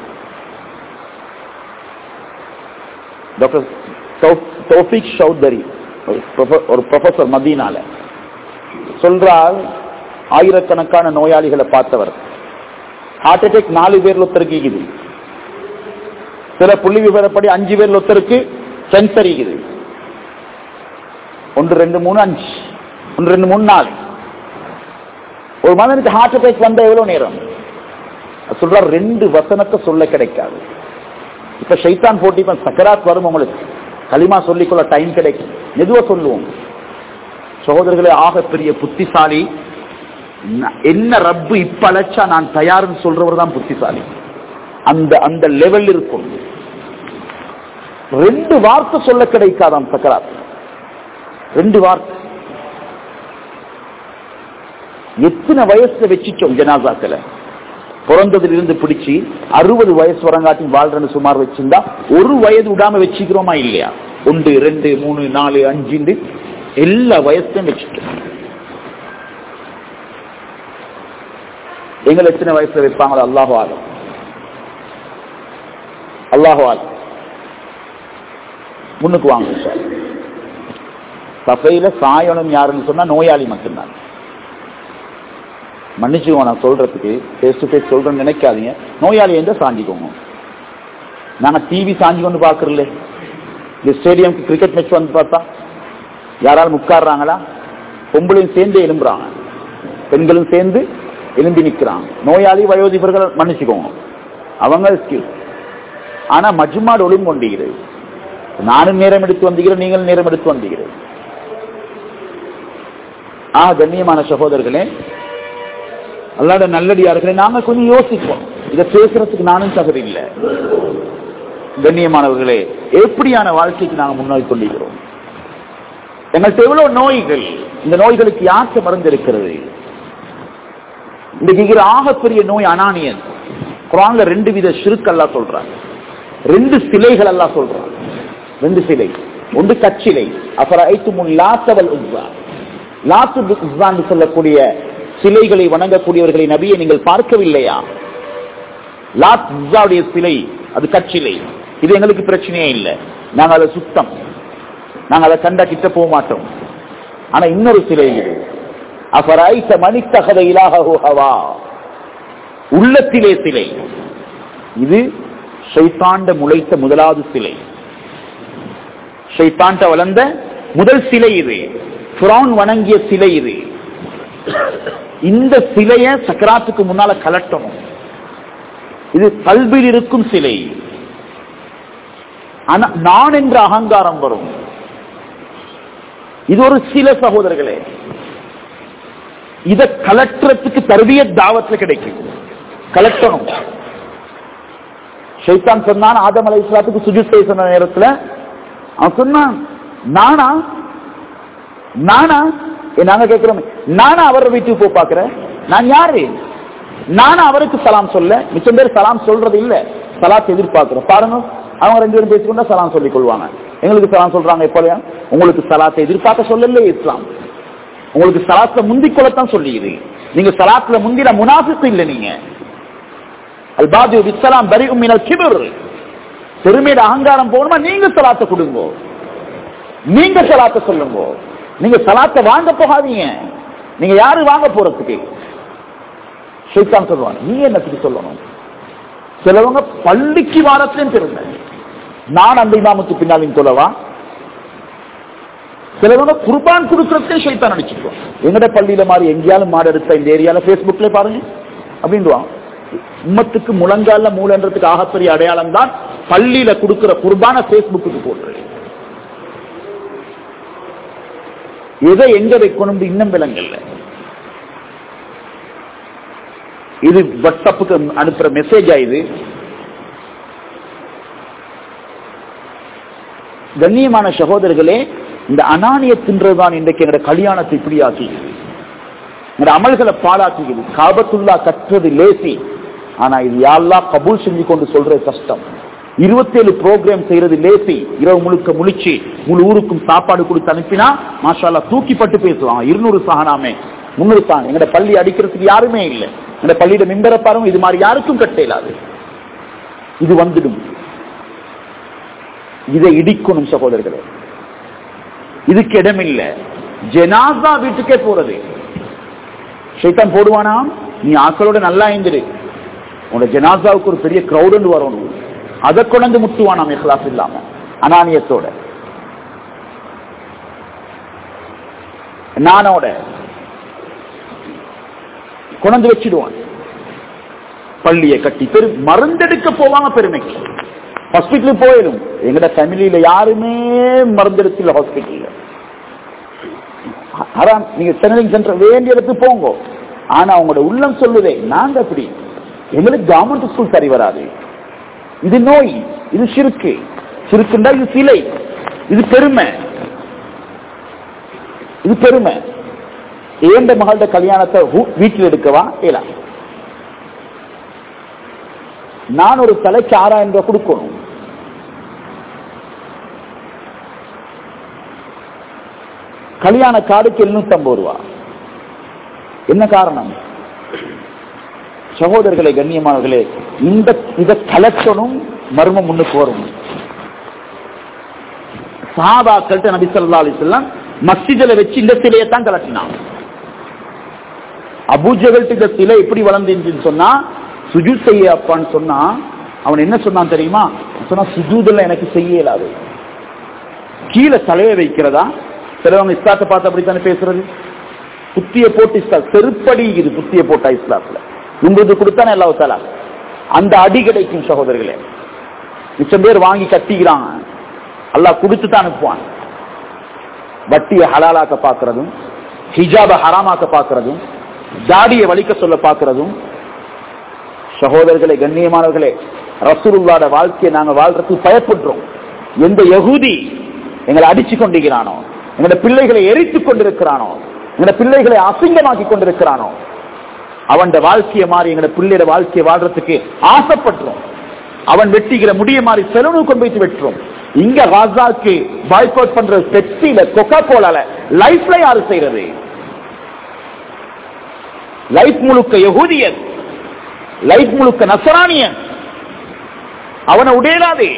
டாக்டர் தௌஃபிக் சௌதரி ஒரு ப்ரொஃபசர் மதீனால சொல்றால் ஆயிரக்கணக்கான நோயாளிகளை பார்த்தவர் ஹார்ட் அட்டாக் நாலு பேர்ல ஒருத்தருக்கு இருக்குது சில புள்ளி விவரப்படி அஞ்சு பேர்ல ஒருத்தருக்கு கேன்சர் இருக்குது ஒன்று ரெண்டு மூணு அஞ்சு ஒன்று ரெண்டு மூணு நாலு ஒரு மனிதனுக்கு ஹார்ட் அட்டாக் வந்த எவ்வளவு நேரம் சொல்ற ரெண்டு வசனத்தை சொல்ல கிடைக்காது இப்ப ஷைத்தான் போட்டி இப்ப சக்கராத் வரும் உங்களுக்கு களிமா சொல்லிக்கொள்ள டைம் கிடைக்கும் மெதுவா சொல்லுவோம் சகோதரர்களே ஆக பெரிய புத்திசாலி என்ன ரப்பு இப்ப அழைச்சா நான் தயார்னு சொல்றவர் தான் புத்திசாலி அந்த அந்த லெவல் இருக்கும் ரெண்டு வார்த்தை சொல்ல கிடைக்காதாம் சக்கராத் ரெண்டு வார்த்தை எத்தனை வயசுல வச்சுட்டோம் ஜனாசாக்களை பிறந்ததுல இருந்து பிடிச்சு அறுபது வயசு வரங்காட்டி வாழ்றன்னு சுமார் வச்சிருந்தா ஒரு வயது விடாம வச்சுக்கிறோமா இல்லையா ஒன்று ரெண்டு மூணு நாலு அஞ்சு எல்லா வயசுலையும் வச்சுட்டோம் எங்களை எத்தனை வயசுல வைப்பாங்களோ அல்லாஹ் ஆலம் அல்லாஹ் ஆலம் முன்னுக்கு வாங்க சார் சபையில சாயணும் யாருன்னு சொன்னா நோயாளி மட்டும்தான் மன்னிச்சுக்கோ நான் சொல்றதுக்கு ஃபேஸ் டு ஃபேஸ் சொல்றேன்னு நினைக்காதீங்க நோயாளி எந்த சாஞ்சிக்கோங்க நாங்க டிவி சாஞ்சி கொண்டு பாக்குறல இந்த ஸ்டேடியம்க்கு கிரிக்கெட் மேட்ச் வந்து பார்த்தா யாராலும் உட்கார்றாங்களா பொம்பளையும் சேர்ந்து எலும்புறாங்க பெண்களும் சேர்ந்து எலும்பி நிக்கிறாங்க நோயாளி வயோதிபர்கள் மன்னிச்சுக்கோங்க அவங்க ஸ்கில் ஆனா மஜ்மாடு ஒளிந்து கொண்டிருக்கிறது நானும் நேரம் எடுத்து வந்தீர்கள் நீங்கள் நேரம் எடுத்து வந்தீர்கள் ஆ கண்ணியமான சகோதரர்களே அல்லாட நல்லடியார்களே நாம கொஞ்சம் யோசிப்போம் இதை பேசுறதுக்கு நானும் தகுதி இல்லை கண்ணியமானவர்களே எப்படியான வாழ்க்கைக்கு நாங்க முன்னாடி கொண்டிருக்கிறோம் எங்கள்கிட்ட எவ்வளவு நோய்கள் இந்த நோய்களுக்கு யாருக்கு மருந்து இருக்கிறது இன்றைக்கு இருக்கிற ஆகப்பெரிய நோய் அனானியன் குரான்ல ரெண்டு வித சிறுக்கல்லா சொல்றாங்க ரெண்டு சிலைகள் எல்லாம் சொல்றாங்க ரெண்டு சிலை ஒன்று கச்சிலை அப்புறம் ஐத்து முன் லாத்தவல் உஸ்வா லாத்து உஸ்வான்னு சொல்லக்கூடிய சிலைகளை வணங்கக்கூடியவர்களை நபியை நீங்கள் பார்க்கவில்லையா லாத் உஸ்வாவுடைய சிலை அது கச்சிலை இது எங்களுக்கு பிரச்சனையே இல்லை நாங்க அதை சுத்தம் நாங்க அதை கண்டா கிட்ட போக மாட்டோம் ஆனா இன்னொரு சிலை இது அபராய்த்த மணித்தகத இலாகவா உள்ளத்திலே சிலை இது ஷைத்தாண்ட முளைத்த முதலாவது சிலை ஷைத்தாண்ட வளர்ந்த முதல் சிலை இது புரான் வணங்கிய சிலை இது இந்த சிலைய சக்கராத்துக்கு முன்னால கலட்டணும் இது கல்வியில் இருக்கும் சிலை ஆனா நான் என்ற அகங்காரம் வரும் இது ஒரு சில சகோதரர்களே இத கலெக்டரத்துக்கு தருவிய தாவத்துல கிடைக்கும் கலெக்டரும் ஷைத்தான் சொன்னான் ஆதம் அலை இஸ்லாத்துக்கு சுஜித் செய்ய சொன்ன நேரத்துல அவன் சொன்னான் நானா நானா ஏ, நாங்க கேட்கிறோம் நானா அவரை வீட்டுக்கு போய் பாக்குறேன் நான் யாரு நானா அவருக்கு சலாம் சொல்ல மிச்சம் பேர் சலாம் சொல்றது இல்ல சலாத் எதிர்பார்க்கிறோம் பாருங்க அவங்க ரெண்டு பேரும் பேசிக்கொண்டா சலாம் சொல்லிக் கொள்வாங்க எங்களுக்கு சலாம் சொல்றாங்க எப்போலையா உங்களுக்கு சலாத்தை எதிர்பார்க்க சொல்லல இஸ்லாம் உங்களுக்கு சலாத்துல முந்திக் கொள்ளத்தான் சொல்லியுது நீங்க சலாத்துல முந்தின முனாஃபிக் இல்ல நீங்க அல்பாதி விஸ்லாம் பரி உம்மினல் கிபர் பெருமையில அகங்காரம் போகணுமா நீங்க சலாத்தை கொடுங்க நீங்க சலாத்தை சொல்லுங்க நீங்க சலாத்தை வாங்க போகாதீங்க நீங்க யாரு வாங்க போறதுக்கு ஷைத்தான் சொல்லுவாங்க நீ என்னத்துக்கு சொல்லணும் சிலவங்க பள்ளிக்கு வாரத்திலும் திரும்ப நான் அந்த இமாமுக்கு பின்னாலையும் சொல்லவா சிலவங்க குர்பான் கொடுக்கறதே ஷைத்தான் அடிச்சுக்குவோம் எங்கட பள்ளியில மாதிரி எங்கேயாலும் மாடு எடுத்த இந்த ஏரியால பேஸ்புக்ல பாருங்க அப்படின்டுவான் உம்மத்துக்கு முழங்கால மூலன்றதுக்கு ஆகப்பெரிய அடையாளம் தான் பள்ளியில கொடுக்கிற குர்பான பேஸ்புக்கு போட்டு எதை எங்க வைக்கணும் இன்னும் விலங்கல்ல இது வாட்ஸ்அப்புக்கு அனுப்புற மெசேஜ் இது கண்ணியமான சகோதரர்களே இந்த அனானிய தின்றதுதான் இன்றைக்கு எங்களோட கல்யாணத்தை இப்படி ஆக்கிக்குது எங்களோட அமல்களை பாழாக்குகிறது காபத்துல்லா கற்றது லேசி ஆனா இது யாரெல்லாம் கபூல் செஞ்சு கொண்டு சொல்றது கஷ்டம் இருபத்தேழு ப்ரோக்ராம் செய்யறது லேசி இரவு முழுக்க முழிச்சு முழு ஊருக்கும் சாப்பாடு கொடுத்து அனுப்பினா மாஷால்லா தூக்கிப்பட்டு பேசுவாங்க இருநூறு சகனாமே முன்னூறு சகனம் எங்கட பள்ளி அடிக்கிறதுக்கு யாருமே இல்லை எங்கட பள்ளியிட மிம்பர பாருங்க இது மாதிரி யாருக்கும் கட்ட இயலாது இது வந்துடும் இதை இடிக்கணும் சகோதரர்களே இதுக்கு இடமில்ல ஜெனாசா வீட்டுக்கே போறது ஷைத்தான் போடுவானா நீ ஆக்களோட நல்லா இருந்துரு உன்னோட ஜனாசாவுக்கு ஒரு பெரிய கிரௌடு வரணும் அதை கொண்டு முட்டுவானாம் இஹ்லாஸ் இல்லாம அனானியத்தோட நானோட கொண்டு வச்சிடுவான் பள்ளியை கட்டி பெரு மருந்தெடுக்க போவாங்க பெருமைக்கு ஹாஸ்பிட்டலுக்கு போயிடும் எங்கட ஃபேமிலியில யாருமே மருந்தெடுக்கல ஹாஸ்பிட்டல்ல அதான் நீங்க டெனலிங் சென்டர் வேண்டிய இடத்துக்கு போங்க ஆனா உங்களோட உள்ளம் சொல்லுதே நாங்க அப்படி எங்களுக்கு கவர்மெண்ட் ஸ்கூல் சரி வராது இது நோய் இது சிறுக்கு சிறுக்குண்டா இது சிலை இது பெருமை இது பெருமை ஏண்ட மகளோட கல்யாணத்தை ஹூ- வீட்டில் எடுக்கவா ஏலா நான் ஒரு தலைக்கு ஆறாயிரம் ரூபாய் கொடுக்கணும் கல்யாண கார்டுக்கு எழுநூத்தி ஐம்பது ரூபா என்ன காரணம் சகோதரர்களே கண்ணியமானவர்களே இந்த இத கலெக்ஷனும் மர்மம் முன்னுக்கு வரும் சாபாக்கள்கிட்ட நபி ஸல்லல்லாஹு அலைஹி வஸல்லம் மஸ்ஜிதில் வச்சு இந்த சிலையை தான் கலட்டினான் அபூஜகல்ட்டு இந்த சிலை எப்படி வளர்ந்துச்சுன்னு சொன்னா சுஜூத் செய்ய அப்பான்னு சொன்னா அவன் என்ன சொன்னான் தெரியுமா அவன் சொன்னா சுஜூதுல எனக்கு செய்ய இயலாது கீழே தலையை வைக்கிறதா சிலவங்க இஸ்லாத்தை பார்த்து அப்படித்தானே பேசுறது புத்திய போட்டு இஸ்லா செருப்படி இது புத்திய போட்டா இஸ்லாத்துல உங்களுக்கு கொடுத்தானே அல்லாஹ் தாலா அந்த அடி கிடைக்கும் சகோதரர்களே மிச்சம் பேர் வாங்கி கட்டிக்கிறாங்க அல்லாஹ் கொடுத்து தான் அனுப்புவான் வட்டியை ஹலாலாக்க பார்க்கறதும் ஹிஜாப ஹராமாக்க பார்க்கறதும் தாடியை வலிக்க சொல்ல பார்க்கறதும் சகோதரர்களே கண்ணியமானவர்களே ரசூலுல்லாட வாழ்க்கையை நாங்க வாழ்றதுக்கு பயப்படுறோம் எந்த யகூதி எங்களை அடிச்சு கொண்டிருக்கிறானோ எங்களோட பிள்ளைகளை எரித்துக் கொண்டிருக்கிறானோ எங்களோட பிள்ளைகளை அசிங்கமாக்கி கொண்டிருக்கிறானோ அவன் வாழ்க்கையை மாறி எங்களோட பிள்ளையோட வாழ்க்கையை வாழ்றதுக்கு ஆசைப்படுறோம் அவன் வெட்டிக்கிற முடிய மாறி செலவு கொண்டு வைத்து வெட்டுறோம் இங்க ராஜாக்கு பாய்காட் பண்ற பெப்சில கொக்கா கோலால லைஃப்ல யாரு செய்யறது லைஃப் முழுக்க யகூதியன் லைஃப் முழுக்க நசரானியன் அவனை உடையலாதே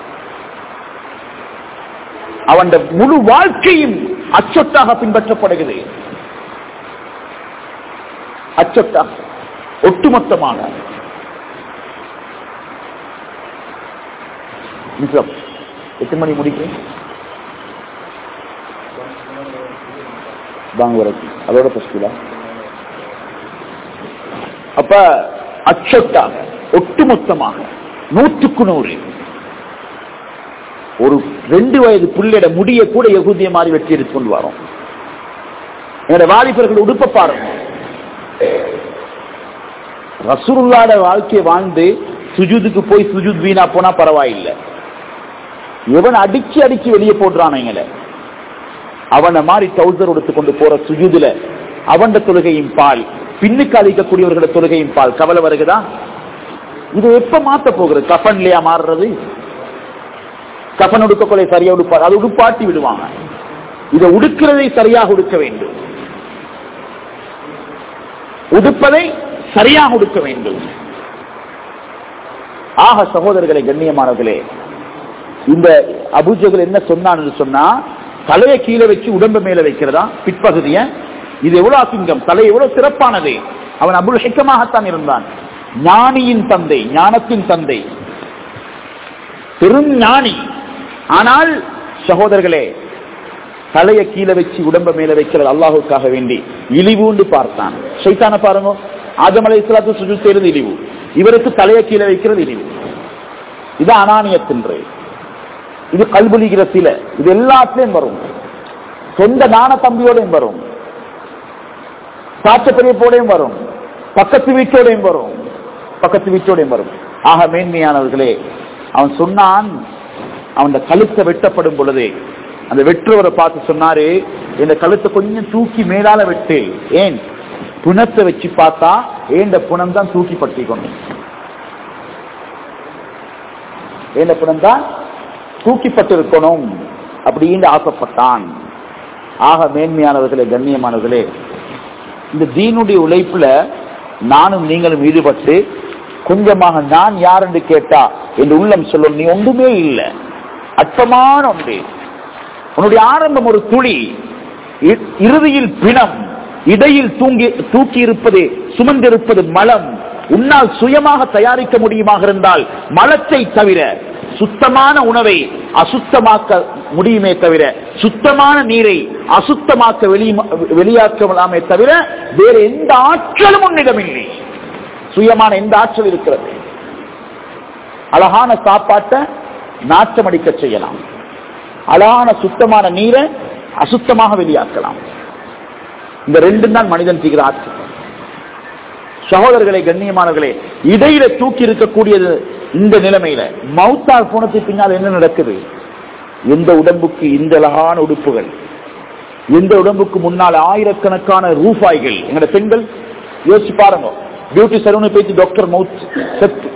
அவன் முழு வாழ்க்கையும் அச்சொட்டாக பின்பற்றப்படுகிறது அச்சொட்டாக ஒட்டுமொத்தமாக நிமிஷம் எத்தனை மணி முடிக்கிறேன் வாங்க வரைக்கும் அதோட பஸ்டிலா அப்ப அச்சொட்டாக ஒட்டுமொத்தமாக நூற்றுக்கு நூறு ஒரு ரெண்டு வயது புள்ளிட முடிய கூட யகுதிய மாதிரி வெட்டி எடுத்து கொண்டு வரோம் என்னோட வாலிபர்கள் உடுப்ப பாருங்க ரசூலுல்லாட வாழ்க்கையை வாழ்ந்து சுஜூதுக்கு போய் சுஜூத் வீணா போனா பரவாயில்லை எவன் அடிச்சு அடிச்சு வெளியே போடுறானுங்கள அவனை மாதிரி டவுசர் எடுத்து கொண்டு போற சுஜூதுல அவன் தொழுகையும் பால் பின்னுக்கு அழிக்கக்கூடியவர்களோட தொழுகையும் பால் கவலை வருகுதா இது எப்ப மாத்த போகிறது கஃபன்லயா மாறுறது கஃபன் உடுக்க கொலை சரியா உடுப்பா அது உடுப்பாட்டி விடுவாங்க இதை உடுக்கிறதை சரியாக உடுக்க வேண்டும் உடுப்பதை சரியாக உடுக்க வேண்டும் ஆக சகோதரர்களை கண்ணியமானவர்களே இந்த அபூஜகள் என்ன சொன்னான்னு சொன்னா தலையை கீழே வச்சு உடம்பு மேல வைக்கிறதா பிற்பகுதிய இது எவ்வளவு அசிங்கம் தலை எவ்வளவு சிறப்பானது அவன் அபுல் ஹிக்கமாகத்தான் இருந்தான் ஞானியின் தந்தை ஞானத்தின் தந்தை பெரும் ஞானி ஆனால் சகோதரர்களே தலையை கீழே வச்சு உடம்ப மேல வைக்கிறது அல்லாஹுக்காக வேண்டி இழிவுண்டு பார்த்தான் சைத்தான பாருங்க ஆதம் அலை இஸ்லாத்து சுஜு செய்யறது இழிவு இவருக்கு தலையை கீழே வைக்கிறது இழிவு இது அனானியத்தின்று இது கல்புலிகிற சில இது எல்லாத்திலையும் வரும் சொந்த நாண தம்பியோடையும் வரும் சாட்ச பெரியப்போடையும் வரும் பக்கத்து வீட்டோடையும் வரும் பக்கத்து வீட்டோடையும் வரும் ஆக மேன்மையானவர்களே அவன் சொன்னான் அவன் கழுத்தை வெட்டப்படும் பொழுது அந்த வெற்றுவரை பார்த்து சொன்னாரு இந்த கழுத்தை கொஞ்சம் தூக்கி மேலால வெட்டு ஏன் புணத்தை வச்சு பார்த்தா ஏண்ட புணம் தான் தூக்கி பட்டி கொண்டு ஏண்ட புணம் தான் தூக்கிப்பட்டிருக்கணும் அப்படின்னு ஆசைப்பட்டான் ஆக மேன்மையானவர்களே கண்ணியமானவர்களே இந்த தீனுடைய உழைப்புல நானும் நீங்களும் ஈடுபட்டு கொஞ்சமாக நான் யார் என்று கேட்டா என் உள்ளம் சொல்லும் நீ ஒன்றுமே இல்லை அற்பமான ஒன்று உன்னுடைய ஆரம்பம் ஒரு துளி இ- இறுதியில் பிணம் இடையில் தூங்கி தூக்கி இருப்பது சுமந்திருப்பது மலம் உன்னால் சுயமாக தயாரிக்க முடியுமாக இருந்தால் மலத்தை தவிர சுத்தமான உணவை அசுத்தமாக்க முடியுமே தவிர சுத்தமான நீரை அசுத்தமாக்க வெளி- வெளியாக்கலாமே தவிர வேறு எந்த ஆற்றலும் உன்னிடமில்லை சுயமான எந்த ஆற்றல் இருக்கிறது அழகான சாப்பாட்டை நாற்றமடிக்க செய்யலாம் அழகான சுத்தமான நீரை அசுத்தமாக வெளியாக்கலாம் இந்த ரெண்டும் தான் மனிதன் செய்கிற ஆற்றல் சகோதரர்களே கண்ணியமானவர்களே இடையில தூக்கி இருக்கக்கூடியது இந்த நிலைமையில மௌத்தால் போனதுக்கு பின்னால் என்ன நடக்குது எந்த உடம்புக்கு இந்த அழகான உடுப்புகள் எந்த உடம்புக்கு முன்னால் ஆயிரக்கணக்கான ரூபாய்கள் எங்களோட பெண்கள் யோசிச்சு பாருங்க பியூட்டி சலூனை பேசி டாக்டர் மவுத் செத்து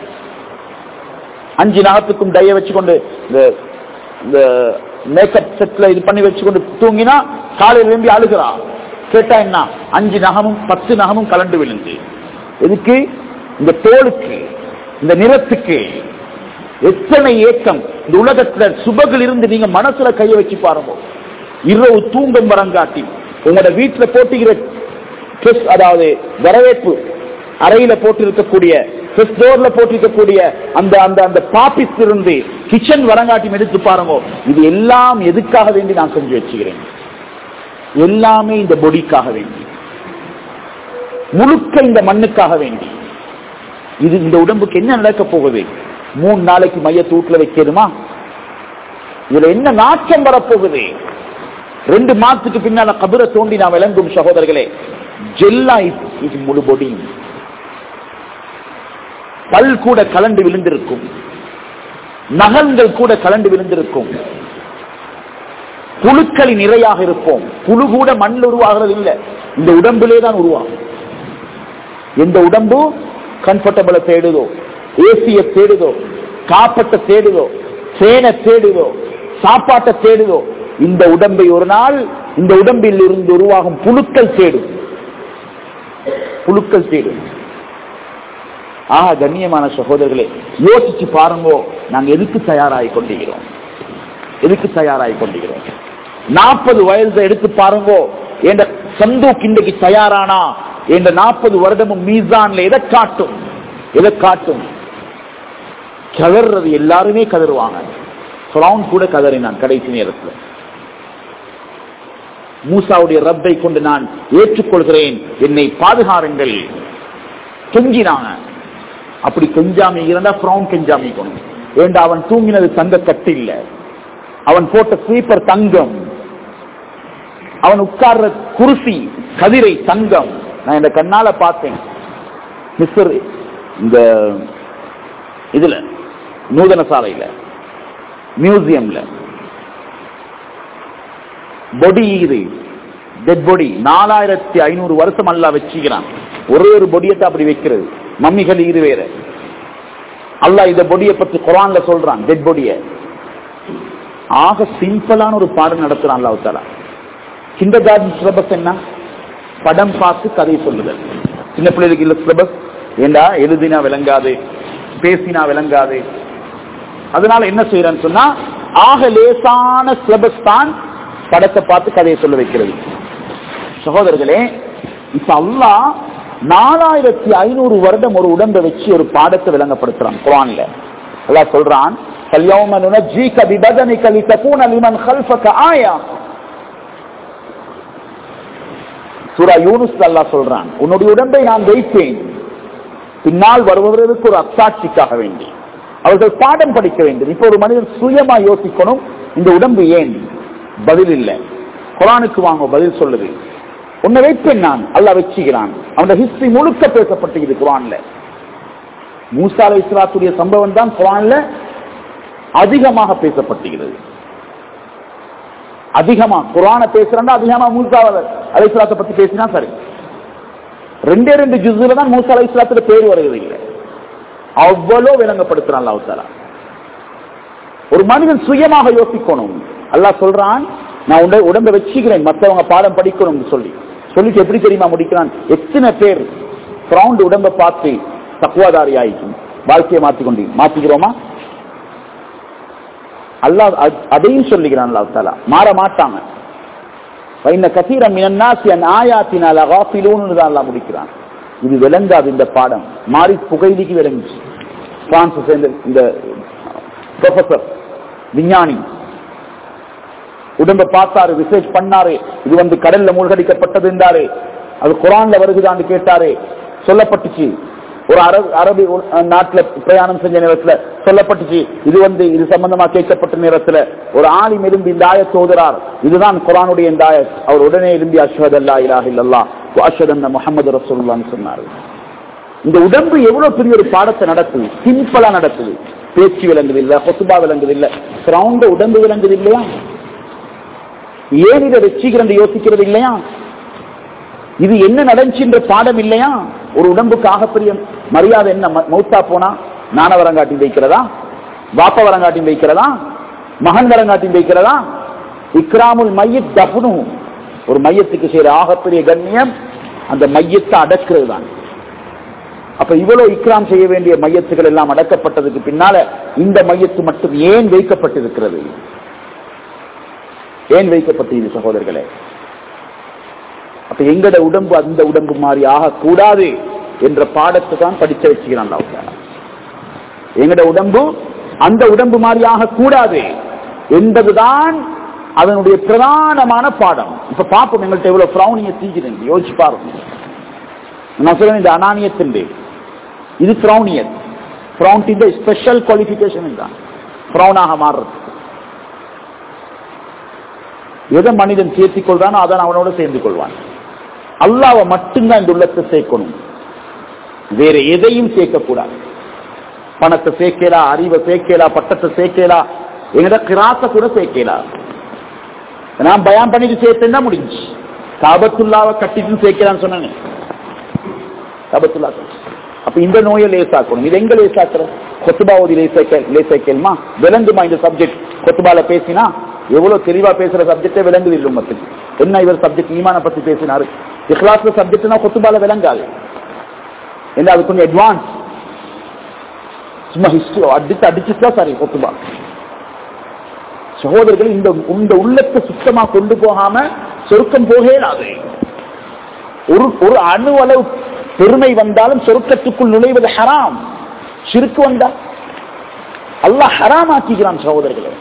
அஞ்சு நகத்துக்கும் டைய வச்சுக்கொண்டு இந்த இந்த மேக்கப் செட்ல இது பண்ணி வச்சுக்கொண்டு தூங்கினா காலையில எழும்பி அழுகிறா கேட்டா என்ன அஞ்சு நகமும் பத்து நகமும் கலண்டு விழுந்து எதுக்கு இந்த தோலுக்கு இந்த நிறத்துக்கு எத்தனை ஏக்கம் இந்த உலகத்துல சுபகள் இருந்து நீங்க மனசுல கைய வச்சு பாருங்க இரவு தூங்கம் வரங்காட்டி உங்களோட வீட்டுல போட்டுகிற ட்ரெஸ் அதாவது வரவேற்பு அறையில போட்டிருக்கக்கூடிய ட்ரெஸ் டோர்ல போட்டிருக்கக்கூடிய அந்த அந்த அந்த பாப்பிஸ் இருந்து கிச்சன் வரங்காட்டி எடுத்து பாருங்க இது எல்லாம் எதுக்காக வேண்டி நான் செஞ்சு வச்சுக்கிறேன் எல்லாமே இந்த பொடிக்காக வேண்டி முழுக்க இந்த மண்ணுக்காக வேண்டி இது இந்த உடம்புக்கு என்ன நடக்க போகுது மூணு நாளைக்கு மையத்தை வீட்டுல வைக்கணுமா இதுல என்ன நாச்சம் வரப்போகுது ரெண்டு மாசத்துக்கு பின்னால கபரை தோண்டி நான் விளங்கும் சகோதரர்களே ஜெல்லா இது முழு பொடி பல் கூட கலண்டு விழுந்திருக்கும் நகங்கள் கூட கலண்டு விழுந்திருக்கும் புழுக்களின் நிறையாக இருப்போம் புழு கூட மண்ணில் உருவாகிறது இல்லை இந்த உடம்பிலே தான் உருவாகும் எந்த உடம்பு கம்ஃபர்டபிள தேடுதோ ஏசிய தேடுதோ காப்பட்ட தேடுதோ சேனை தேடுதோ சாப்பாட்டை தேடுதோ இந்த உடம்பை ஒரு நாள் இந்த உடம்பில் இருந்து உருவாகும் புழுக்கள் தேடும் புழுக்கள் தேடும் ஆக கண்ணியமான சகோதரர்களே யோசிச்சு பாருங்கோ நாங்க எதுக்கு தயாராகி கொண்டிருக்கிறோம் எதுக்கு தயாராகி கொண்டிருக்கிறோம் நாற்பது வயதை எடுத்து பாருங்கோ என்ற சந்தூக் இன்றைக்கு தயாரானா என்ற நாற்பது வருடமும் மீசான்ல எதை காட்டும் எதை காட்டும் கதறது எல்லாருமே கதறுவாங்க ஃபிரௌன் கூட கதறினான் கடைசி நேரத்தில் மூசாவுடைய ரப்பை கொண்டு நான் ஏற்றுக்கொள்கிறேன் என்னை பாதுகாருங்கள் கெஞ்சினாங்க அப்படி கெஞ்சாமி இருந்தா ஃப்ரௌன் கெஞ்சாமிக்கணும் ஏண்டா அவன் தூங்கினது தங்க கட்டு இல்ல அவன் போட்ட ஸ்லீப்பர் தங்கம் அவன் உட்கார்ற குருசி கதிரை தங்கம் நான் இந்த கண்ணால பார்த்தேன் மிஸ்டர் இந்த இதுல நூதன சாலையில மியூசியம்ல பொடி இது டெட் பொடி நாலாயிரத்தி ஐநூறு வருஷம் அல்ல வச்சுக்கிறான் ஒரே ஒரு பொடியத்தை அப்படி வைக்கிறது மம்மிகள் இது வேற அல்லாஹ் இந்த பொடியை பத்தி குரான்ல சொல்றான் டெட் பொடிய ஆக சிம்பிளான ஒரு பாடம் நடத்துறான் அல்லாஹ் தாலா கிண்டர் கார்டன் சிலபஸ் என்ன படம் பார்த்து கதை சொல்லுதல் சின்ன பிள்ளைகளுக்கு இல்ல சிலபஸ் ஏண்டா எழுதினா விளங்காது பேசினா விளங்காது அதனால என்ன செய்யறேன்னு சொன்னா ஆக லேசான சிலபஸ் தான் படத்தை பார்த்து கதையை சொல்ல வைக்கிறது சகோதரர்களே இப்ப அல்லாஹ் நாலாயிரத்தி ஐநூறு வருடம் ஒரு உடம்பை வச்சு ஒரு பாடத்தை விளங்கப்படுத்துறான் குரான்ல அல்லாஹ் சொல்றான் فَالْيَوْمَ نُنَجِّيكَ بِبَدَنِكَ لِتَكُونَ لِمَنْ خَلْفَكَ آيَةً சூரா யூனுஸ் அல்லாஹ் சொல்றான் உன்னுடைய உடம்பை நான் வைத்தேன் பின்னால் வருபவர்களுக்கு ஒரு அத்தாட்சிக்காக வேண்டி அவர்கள் பாடம் படிக்க வேண்டும் இப்போ ஒரு மனிதன் சுயமா யோசிக்கணும் இந்த உடம்பு ஏன் பதில் இல்லை குரானுக்கு வாங்க பதில் சொல்லுது உன்னை வைப்பேன் நான் அல்லாஹ் வச்சுகிறான் அவனோட ஹிஸ்டரி முழுக்க பேசப்பட்டிருக்குது குரான்ல மூசா அலை இஸ்லாத்துடைய சம்பவம் தான் குரான்ல அதிகமாக பேசப்பட்டிருக்கிறது அதிகமா குரான பேசுறா அதிகமா மூசா அலை இஸ்லாத்தை பத்தி பேசினா சரி ரெண்டே ரெண்டு ஜுஸ்ல தான் மூசா அலை இஸ்லாத்துல பேர் வருகிறது இல்லை அவ்வளோ விளங்கப்படுத்துறான் அல்லாஹ் தாலா ஒரு மனிதன் சுயமாக யோசிக்கணும் அல்லாஹ் சொல்றான் நான் உண்ட உடம்பை வச்சுக்கிறேன் மற்றவங்க பாடம் படிக்கணும்னு சொல்லி சொல்லிட்டு எப்படி தெரியுமா முடிக்கிறான் எத்தனை பேர் கிரவுண்ட் உடம்பை பார்த்து தக்குவாதாரி ஆயிக்கும் வாழ்க்கையை மாத்திக்கொண்டு மாத்திக்கிறோமா அல்லாஹ் அ- அதையும் சொல்லுகிறான் அல்லாஹ் தாலா மாற மாட்டாங்க வைன கசீரம் மினன்னாசி அன் ஆயாத்தினால் அகாஃபிலூன்னு தான் அல்லாஹ் முடிக்கிறான் இது விளங்காது இந்த பாடம் மாறி புகைலிக்கு விளங்குச்சு பிரான்ஸ் சேர்ந்த இந்த ப்ரொஃபசர் விஞ்ஞானி உடம்ப பார்த்தாரு ரிசர்ச் பண்ணாரு இது வந்து கடல்ல மூழ்கடிக்கப்பட்டது என்றாரு அது குரான்ல வருகுதான்னு கேட்டாரு சொல்லப்பட்டுச்சு ஒரு அரபு அரபி ஒரு, அஹ், நாட்டுல பிரயாணம் செஞ்ச நேரத்துல சொல்லப்பட்டுச்சு இது வந்து இது சம்பந்தமா கேட்கப்பட்ட நேரத்துல ஒரு ஆலிம் எழும்பி இந்த ஆயத் ஓதுறார் இதுதான் குரானுடைய இந்த ஆயத் அவர் உடனே எழும்பி அஷ்ஹத் அல்லா இலாஹ இல்லல்லா அஷ்ஹத் அன்ன முஹம்மது ரசூலுல்லாஹ்னு சொன்னாரு இந்த உடம்பு எவ்வளவு பெரிய ஒரு பாடத்தை நடத்துது சிம்பிளா நடத்துது பேச்சு விளங்குது இல்ல கொசுபா விளங்குது இல்ல கிரவுண்ட உடம்பு விளங்குது இல்லையா ஏன் இதை வச்சுக்கிறேன் யோசிக்கிறது இல்லையா இது என்ன நடந்துச்சுன்ற பாடம் இல்லையா ஒரு உடம்புக்கு ஆகப்பெரிய மரியாதை என்ன ம- மௌத்தா போனா நான வரங்காட்டி வைக்கிறதா வாப்ப வரங்காட்டி வைக்கிறதா மகன் வரங்காட்டி வைக்கிறதா இக்ராமுல் மையத் தஃப்னு ஒரு மையத்துக்கு செய்யற ஆகப்பெரிய கண்ணியம் அந்த மையத்தை அடக்கிறது தான் அப்ப இவ்வளவு இக்ராம் செய்ய வேண்டிய மையத்துகள் எல்லாம் அடக்கப்பட்டதுக்கு பின்னால இந்த மையத்து மட்டும் ஏன் வைக்கப்பட்டிருக்கிறது ஏன் வைக்கப்பட்டது சகோதரர்களே அப்ப எங்கட உடம்பு அந்த உடம்பு மாதிரி ஆகக்கூடாது என்ற பாடத்தை தான் படிச்ச வச்சுக்கிறான் அல்லாஹ் தஆலா. எங்கட உடம்பு அந்த உடம்பு மாதிரி ஆகக்கூடாது என்பதுதான் அதனுடைய பிரதானமான பாடம் இப்ப பாப்போம் எங்கள்கிட்ட எவ்வளவு பிரௌனிய தீக்குது யோசிச்சு பாருங்க நான் சொல்றேன் இந்த அனானியத்தின் இது பிரௌனியத் பிரௌண்டின் ஸ்பெஷல் குவாலிபிகேஷன் தான் பிரௌனாக மாறுறது எதை மனிதன் சேர்த்திக் கொள்றானோ அதான் அவனோட சேர்ந்து கொள்வான் அல்லாவை மட்டும்தான் இந்த உள்ளத்தை சேர்க்கணும் வேற எதையும் சேர்க்கக்கூடாது பணத்தை சேர்க்கலா அறிவை சேர்க்கலா பட்டத்தை சேர்க்கலா எங்கட கிராத்த கூட சேர்க்கலா நான் பயம் பண்ணிட்டு சேர்த்தேன்னா முடிஞ்சு காபத்துல்லாவை கட்டிட்டு சேர்க்கலான்னு சொன்னாங்க காபத்துல்லா அப்ப இந்த நோயை லேசாக்கணும் இது எங்க லேசாக்குறோம் கொத்துபாவதி லேசாக்க லேசாக்கலுமா விளங்குமா இந்த சப்ஜெக்ட் கொத்துபால பேசினா எவ்வளவு தெளிவா பேசுற சப்ஜெக்டே விளங்குது இல்லை உமத்துக்கு என்ன இவர் சப்ஜெக்ட் ஈமான பத்தி பேசினாரு இஹ்லாஸ்ல சப்ஜெக்ட்னா கொத்துபால விளங்காது என்ன அது கொஞ்சம் அட்வான்ஸ் சும்மா ஹிஸ்டரி அடிச்சு அடிச்சுட்டா சரி கொத்துபா சகோதரர்கள் இந்த இந்த உள்ளத்தை சுத்தமா கொண்டு போகாம சொருக்கம் போகலாது ஒரு ஒரு அணு அளவு பெருமை வந்தாலும் சொருக்கத்துக்குள் நுழைவது ஹராம் சிறுக்கு வந்தா அல்லாஹ் ஹராம் ஆக்கிக்கிறான் சகோதரர்களே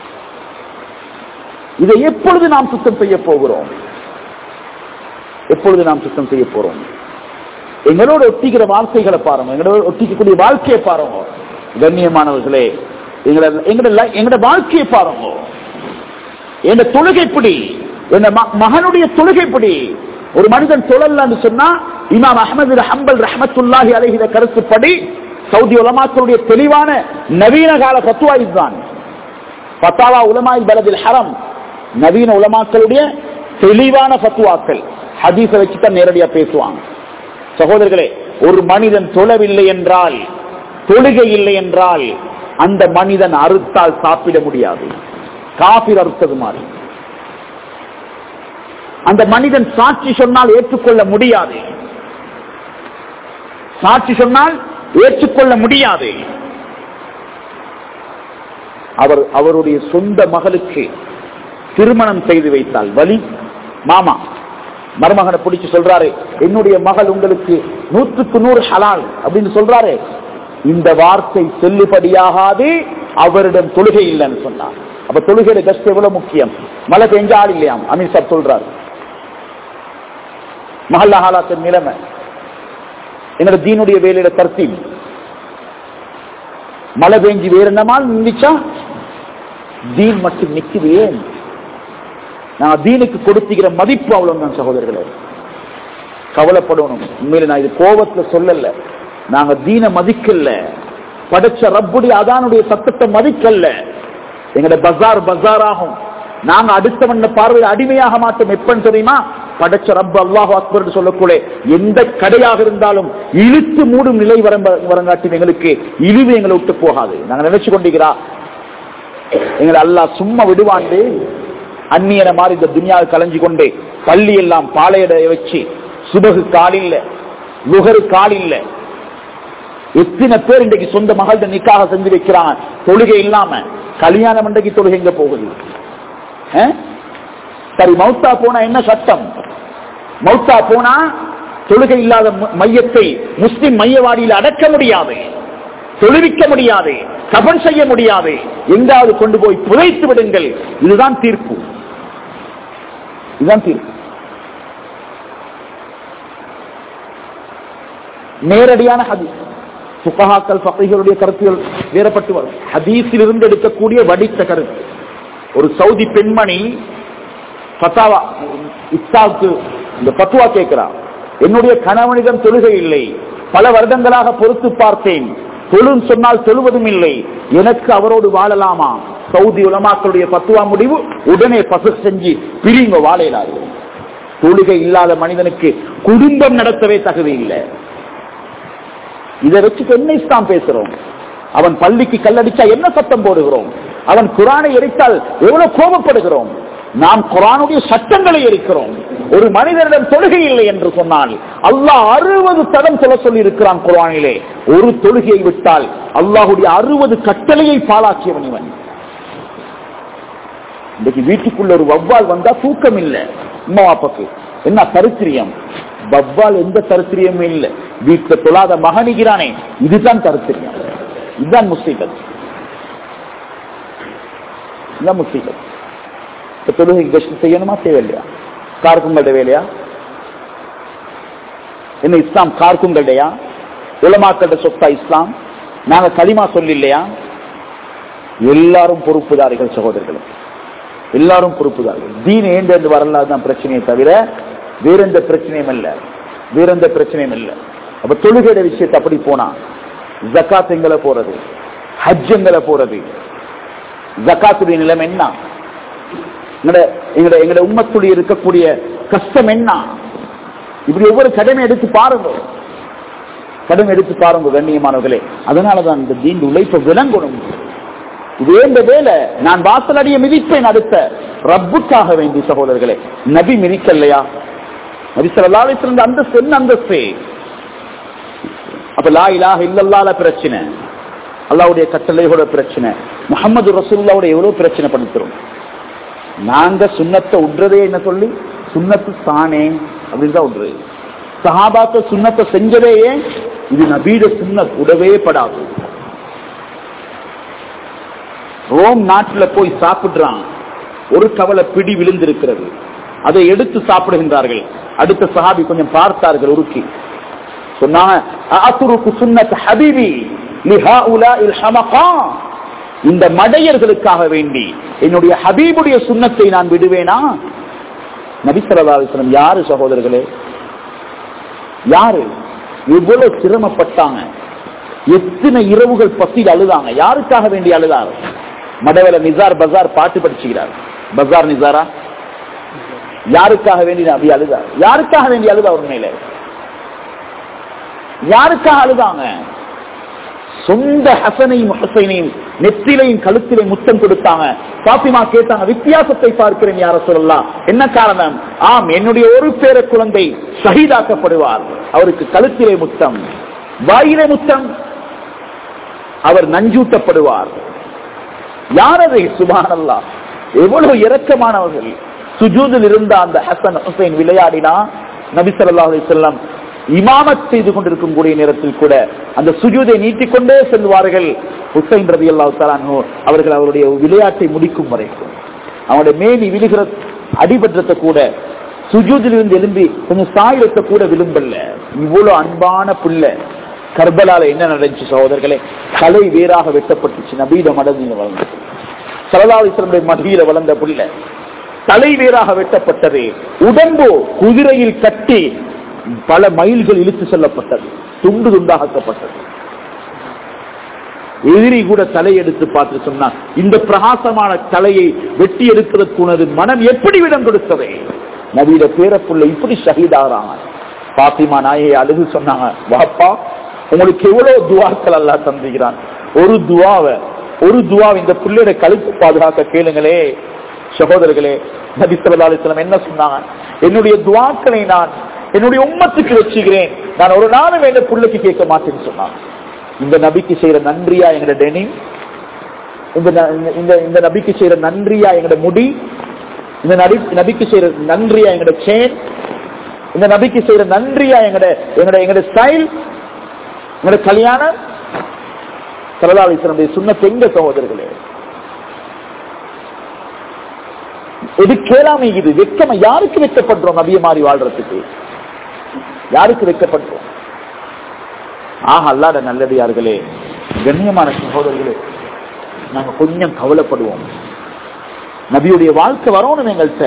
இதை எப்பொழுது நாம் சுத்தம் செய்ய போகிறோம் எப்பொழுது நாம் சுத்தம் செய்ய போறோம் எங்களோட ஒட்டிக்கிற வார்த்தைகளை பாருங்க எங்களோட ஒட்டிக்கக்கூடிய வாழ்க்கையை பாருங்க கண்ணியமானவர்களே எங்களோட எங்களோட எங்களோட வாழ்க்கையை பாருங்க என் தொழுகைப்படி என் மகனுடைய தொழுகைப்படி ஒரு மனிதன் தொழலன்னு சொன்னா இமாம் அஹமது ஹம்பல் ரஹமத்துல்லாஹி அலைகிற கருத்துப்படி சவுதி உலமாக்களுடைய தெளிவான நவீன கால பத்துவா இதுதான் பத்தாவா உலமாய் பலதில் ஹரம் நவீன உலமாக்களுடைய தெளிவான பத்துவாக்கள் ஹதீஸை வச்சுதான் நேரடியா பேசுவாங்க சகோதரர்களே ஒரு மனிதன் தொழவில்லை என்றால் தொழுகை இல்லை என்றால் அந்த மனிதன் அறுத்தால் சாப்பிட முடியாது காபிர் அறுத்தது மாதிரி அந்த மனிதன் சாட்சி சொன்னால் ஏற்றுக்கொள்ள முடியாது சாட்சி சொன்னால் ஏற்றுக்கொள்ள முடியாது அவர் அவருடைய சொந்த மகளுக்கு திருமணம் செய்து வைத்தால் வலி மாமா மருமகனை பிடிச்சு சொல்றாரு என்னுடைய மகள் உங்களுக்கு நூற்றுக்கு நூறு ஹலால் அப்படின்னு சொல்றாரு இந்த வார்த்தை செல்லுபடியாகாது அவரிடம் தொழுகை இல்லைன்னு சொன்னார் அப்ப தொழுகையோட கஷ்டம் எவ்வளவு முக்கியம் மழை பெஞ்சா ஆள் இல்லையாம் அமீர் சாப் சொல்றாரு மஹல்லா ஹாலாத்தின் நிலைமை என்னோட தீனுடைய வேலையில தர்த்தீம் மழை பெஞ்சு வேற என்னமால் நின்றுச்சா தீன் மட்டும் நிக்குது ஏன் நான் தீனுக்கு கொடுத்துக்கிற மதிப்பு அவ்வளவு சகோதரர்களே கவலைப்படணும் உண்மையில நான் இது கோபத்துல சொல்லல நாங்க தீன மதிக்கல படைச்ச ரப்புடைய அதானுடைய சத்தத்தை மதிக்கல்ல எங்கட பஜார் பஜார் ஆகும் நாங்க அடுத்தவன் பார்வையில் அடிமையாக மாட்டோம் எப்பன்னு தெரியுமா படைச்ச ரப்பு அல்லாஹ் அக்பர் சொல்லக்கூட எந்த கடையாக இருந்தாலும் இழுத்து மூடும் நிலை வரம்ப வரங்காட்டி எங்களுக்கு இழிவு எங்களை விட்டு போகாது நாங்க நினைச்சு கொண்டிருக்கிறா எங்களை அல்லாஹ் சும்மா விடுவாண்டு அந்நியன மாதிரி இந்த துனியாவை கலைஞ்சு கொண்டு பள்ளி எல்லாம் பாளையட வச்சு சுபகு கால் இல்ல லுகரு கால் இல்ல எத்தனை பேர் இன்றைக்கு சொந்த மகள்கிட்ட நிக்காக செஞ்சு வைக்கிறாங்க தொழுகை இல்லாம கல்யாணம் இன்றைக்கு தொழுகை எங்க போகுது அஹ்? சரி மௌத்தா போனா என்ன சட்டம் மௌத்தா போனா தொழுகை இல்லாத ம- மையத்தை முஸ்லிம் மையவாடியில் அடக்க முடியாது தொழுவிக்க முடியாது கபன் செய்ய முடியாது எங்காவது கொண்டு போய் புதைத்து விடுங்கள் இதுதான் தீர்ப்பு இதுதான் தீர்ப்பு நேரடியான ஹதீஸ் சுகஹாக்கள் பகைகளுடைய கருத்துகள் வேறப்பட்டு வரும் ஹதீஸில் இருந்து எடுக்கக்கூடிய வடித்த கருத்து ஒரு சவுதி பெண்மணி பத்தாவா இஸ்தாவுக்கு இந்த பத்துவா கேட்கிறார் என்னுடைய கணவனிடம் தொழுகை இல்லை பல வருடங்களாக பொறுத்து பார்த்தேன் தொழும் சொன்னால் தொழுவதும் இல்லை எனக்கு அவரோடு வாழலாமா சவுதி உலமாக்களுடைய பத்துவா முடிவு உடனே பசு செஞ்சு பிரிங்க வாழையிலாது தொழுகை இல்லாத மனிதனுக்கு குடும்பம் நடத்தவே தகுதி இல்லை இதை வச்சுட்டு என்ன இஸ்லாம் பேசுறோம் அவன் பள்ளிக்கு கல்லடிச்சா என்ன சத்தம் போடுகிறோம் அவன் குரானை எரித்தால் எவ்வளவு கோபப்படுகிறோம் நாம் குரானுடைய சட்டங்களை எரிக்கிறோம் ஒரு மனிதனிடம் தொழுகை இல்லை என்று சொன்னால் அல்லாஹ் அறுபது தடம் சொல்ல சொல்லி இருக்கிறான் குரானிலே ஒரு தொழுகையை விட்டால் அல்லாஹுடைய அறுபது கட்டளையை பாலாக்கியவன் இவன் இன்னைக்கு வீட்டுக்குள்ள ஒரு வவ்வால் வந்தா தூக்கம் இல்ல அம்மா அப்பாக்கு என்ன தரித்திரியம் வவ்வால் எந்த தரித்திரியமும் இல்ல வீட்டுல தொழாத மகனிக்கிறானே இதுதான் தரித்திரியம் இதுதான் முஸ்லீபத் இதுதான் முஸ்லீபத் இப்ப தொழுகை கஷ்டம் செய்யணுமா தேவையில்லையா கார்க்குங்கள்ட வேலையா என்ன இஸ்லாம் கார்க்குங்கள்டையா உலமாக்கள்ட சொத்தா இஸ்லாம் நாங்க களிமா சொல்லில்லையா எல்லாரும் பொறுப்புதாரிகள் சகோதரர்களும் எல்லாரும் பொறுப்புதார்கள் தீன் ஏண்டென்று வரலாதான் பிரச்சனையை தவிர வேற எந்த பிரச்சனையும் இல்ல வேற எந்த பிரச்சனையும் இல்ல அப்ப தொழுகையோட விஷயத்தை அப்படி போனா ஜக்காத் எங்களை போறது ஹஜ் எங்களை போறது ஜக்காத்துடைய நிலைமை என்ன எங்கட எங்கட எங்கட உம்மத்துடைய இருக்கக்கூடிய கஷ்டம் என்ன இப்படி ஒவ்வொரு கடமை எடுத்து பாருங்க கடமை எடுத்து பாருங்க கண்ணியமானவர்களே அதனாலதான் இந்த தீன் உழைப்பை விளங்கணும் இது இந்த வேலை நான் வாசல் அடிய மிதிப்பேன் அடுத்த ரப்புக்காக வேண்டி சகோதரர்களே நபி மிதிக்கலையா நபி ஸல்லல்லாஹு அலைஹி வஸல்லம் அந்தஸ்து என்ன அந்தஸ்து அப்ப லா இலாஹ இல்லல்லாஹ்ல பிரச்சனை அல்லாஹ்வுடைய கட்டளையோட பிரச்சனை முஹம்மது ரசூலுல்லாஹ்வோட எவ்வளவு பிரச்சனை பண்ணிக்கிறோம் நாங்க சுண்ணத்தை உட்றதே என்ன சொல்லி சுண்ணத்து தானே அப்படின்னு தான் உட்றது சஹாபாக்கள் சுண்ணத்தை செஞ்சதே ஏன் இது நபீட சுண்ணத் உடவே படாது ரோம் நாட்டுல போய் சாப்பிடுறான் ஒரு கவலை பிடி விழுந்திருக்கிறது அதை எடுத்து சாப்பிடுகின்றார்கள் அடுத்த சஹாபி கொஞ்சம் பார்த்தார்கள் உருக்கி சொன்னாங்க அஅத்ருக்கு சுன்னத் ஹபீபி லிஹாஉலாஇல் ஹமகா இந்த மடையர்களுக்காக வேண்டி என்னுடைய ஹபீபுடைய சுன்னத்தை நான் விடுவேனா நபிசல்லா அலிஸ்லம் யாரு சகோதரர்களே யாரு எவ்வளவு சிரமப்பட்டாங்க எத்தனை இரவுகள் பசியில் அழுதாங்க யாருக்காக வேண்டி அழுதார் மடவல நிசார் பஜார் பாட்டு படிச்சுக்கிறார் பஜார் நிசாரா யாருக்காக வேண்டி நபி அழுதார் யாருக்காக வேண்டி அழுதா உண்மையில யாருக்காக அழுதாங்க சொந்த ஹசனையும் ஹசைனையும் நெத்திலையும் கழுத்திலே முத்தம் கொடுத்தாங்க பாத்திமா கேட்டாங்க வித்தியாசத்தை பார்க்கிறேன் யார சொல்லலாம் என்ன காரணம் ஆம் என்னுடைய ஒரு பேர குழந்தை ஷஹீதாக்கப்படுவார் அவருக்கு கழுத்திலே முத்தம் வாயிலே முத்தம் அவர் நஞ்சூட்டப்படுவார் யார் அதை சுபானல்லா எவ்வளவு இரக்கமானவர்கள் சுஜூதில் இருந்த அந்த ஹசன் ஹுசைன் விளையாடினா நபி ஸல்லல்லாஹு அலைஹி வஸல்லம் இமாமத் செய்து கொண்டிருக்கும் கூடிய நேரத்தில் கூட அந்த சுஜூதை நீட்டிக்கொண்டே செல்வார்கள் ஹுசைன் ரதி அல்லாஹு அவர்கள் அவருடைய விளையாட்டை முடிக்கும் வரைக்கும் அவனுடைய மேனி விழுகிற அடிபற்றத்தை கூட சுஜூதில் இருந்து எழும்பி கொஞ்சம் சாயிரத்தை கூட விரும்பல இவ்வளவு அன்பான புள்ள கர்பலால என்ன நடந்துச்சு சகோதரர்களே தலை வேறாக வெட்டப்பட்டுச்சு நபீத மடதியில் வளர்ந்தது சரதாவிசனுடைய மடியில வளர்ந்த புள்ள தலை வேறாக வெட்டப்பட்டது உடம்பு குதிரையில் கட்டி பல மைல்கள் இழுத்து செல்லப்பட்டது துண்டு துண்டாக்கப்பட்டது எதிரி கூட தலை எடுத்து பார்த்து சொன்னான் இந்த பிரகாசமான தலையை வெட்டி எடுப்பதற்கு உனது மனம் எப்படி விடம் கொடுத்ததே நவீன பேரப்புள்ள இப்படி ஷஹீதாகிறாங்க பாத்திமா நாயை அழுது சொன்னாங்க வாப்பா உங்களுக்கு எவ்வளவு துவாக்கள் அல்லா தந்துகிறான் ஒரு துவாவை ஒரு துவா இந்த பிள்ளையோட கழுத்து பாதுகாக்க கேளுங்களே சகோதரர்களே நபி ஸல்லல்லாஹு அலைஹி வஸல்லம் என்ன சொன்னாங்க என்னுடைய துவாக்களை நான் என்னுடைய உம்மத்துக்கு வச்சுக்கிறேன் நான் ஒரு நாளும் எங்க பிள்ளைக்கு கேட்க மாட்டேன்னு சொன்னாங்க இந்த நபிக்கு செய்யற நன்றியா எங்கட டெனி இந்த ந- இந்த இந்த நபிக்கு செய்யற நன்றியா எங்கட முடி இந்த நபி நபிக்கு செய்யற நன்றியா எங்கட சேன் இந்த நபிக்கு செய்யற நன்றியா எங்கட எங்கட எங்கட ஸ்டைல் எங்கட கல்யாணம் சரதாலிசனுடைய சுண்ண பெண்க சகோதரர்களே இது கேளாமை இது வெக்கமா யாருக்கு வெக்கப்படுறோம் நபிய மாதிரி வாழ்றதுக்கு யாருக்கு வெக்கப்படுறோம் ஆஹ் அல்லாத நல்லடியார்களே கண்ணியமான சகோதரர்களே நாங்க கொஞ்சம் கவலைப்படுவோம் நபியுடைய வாழ்க்கை வரணும் எங்கள்கிட்ட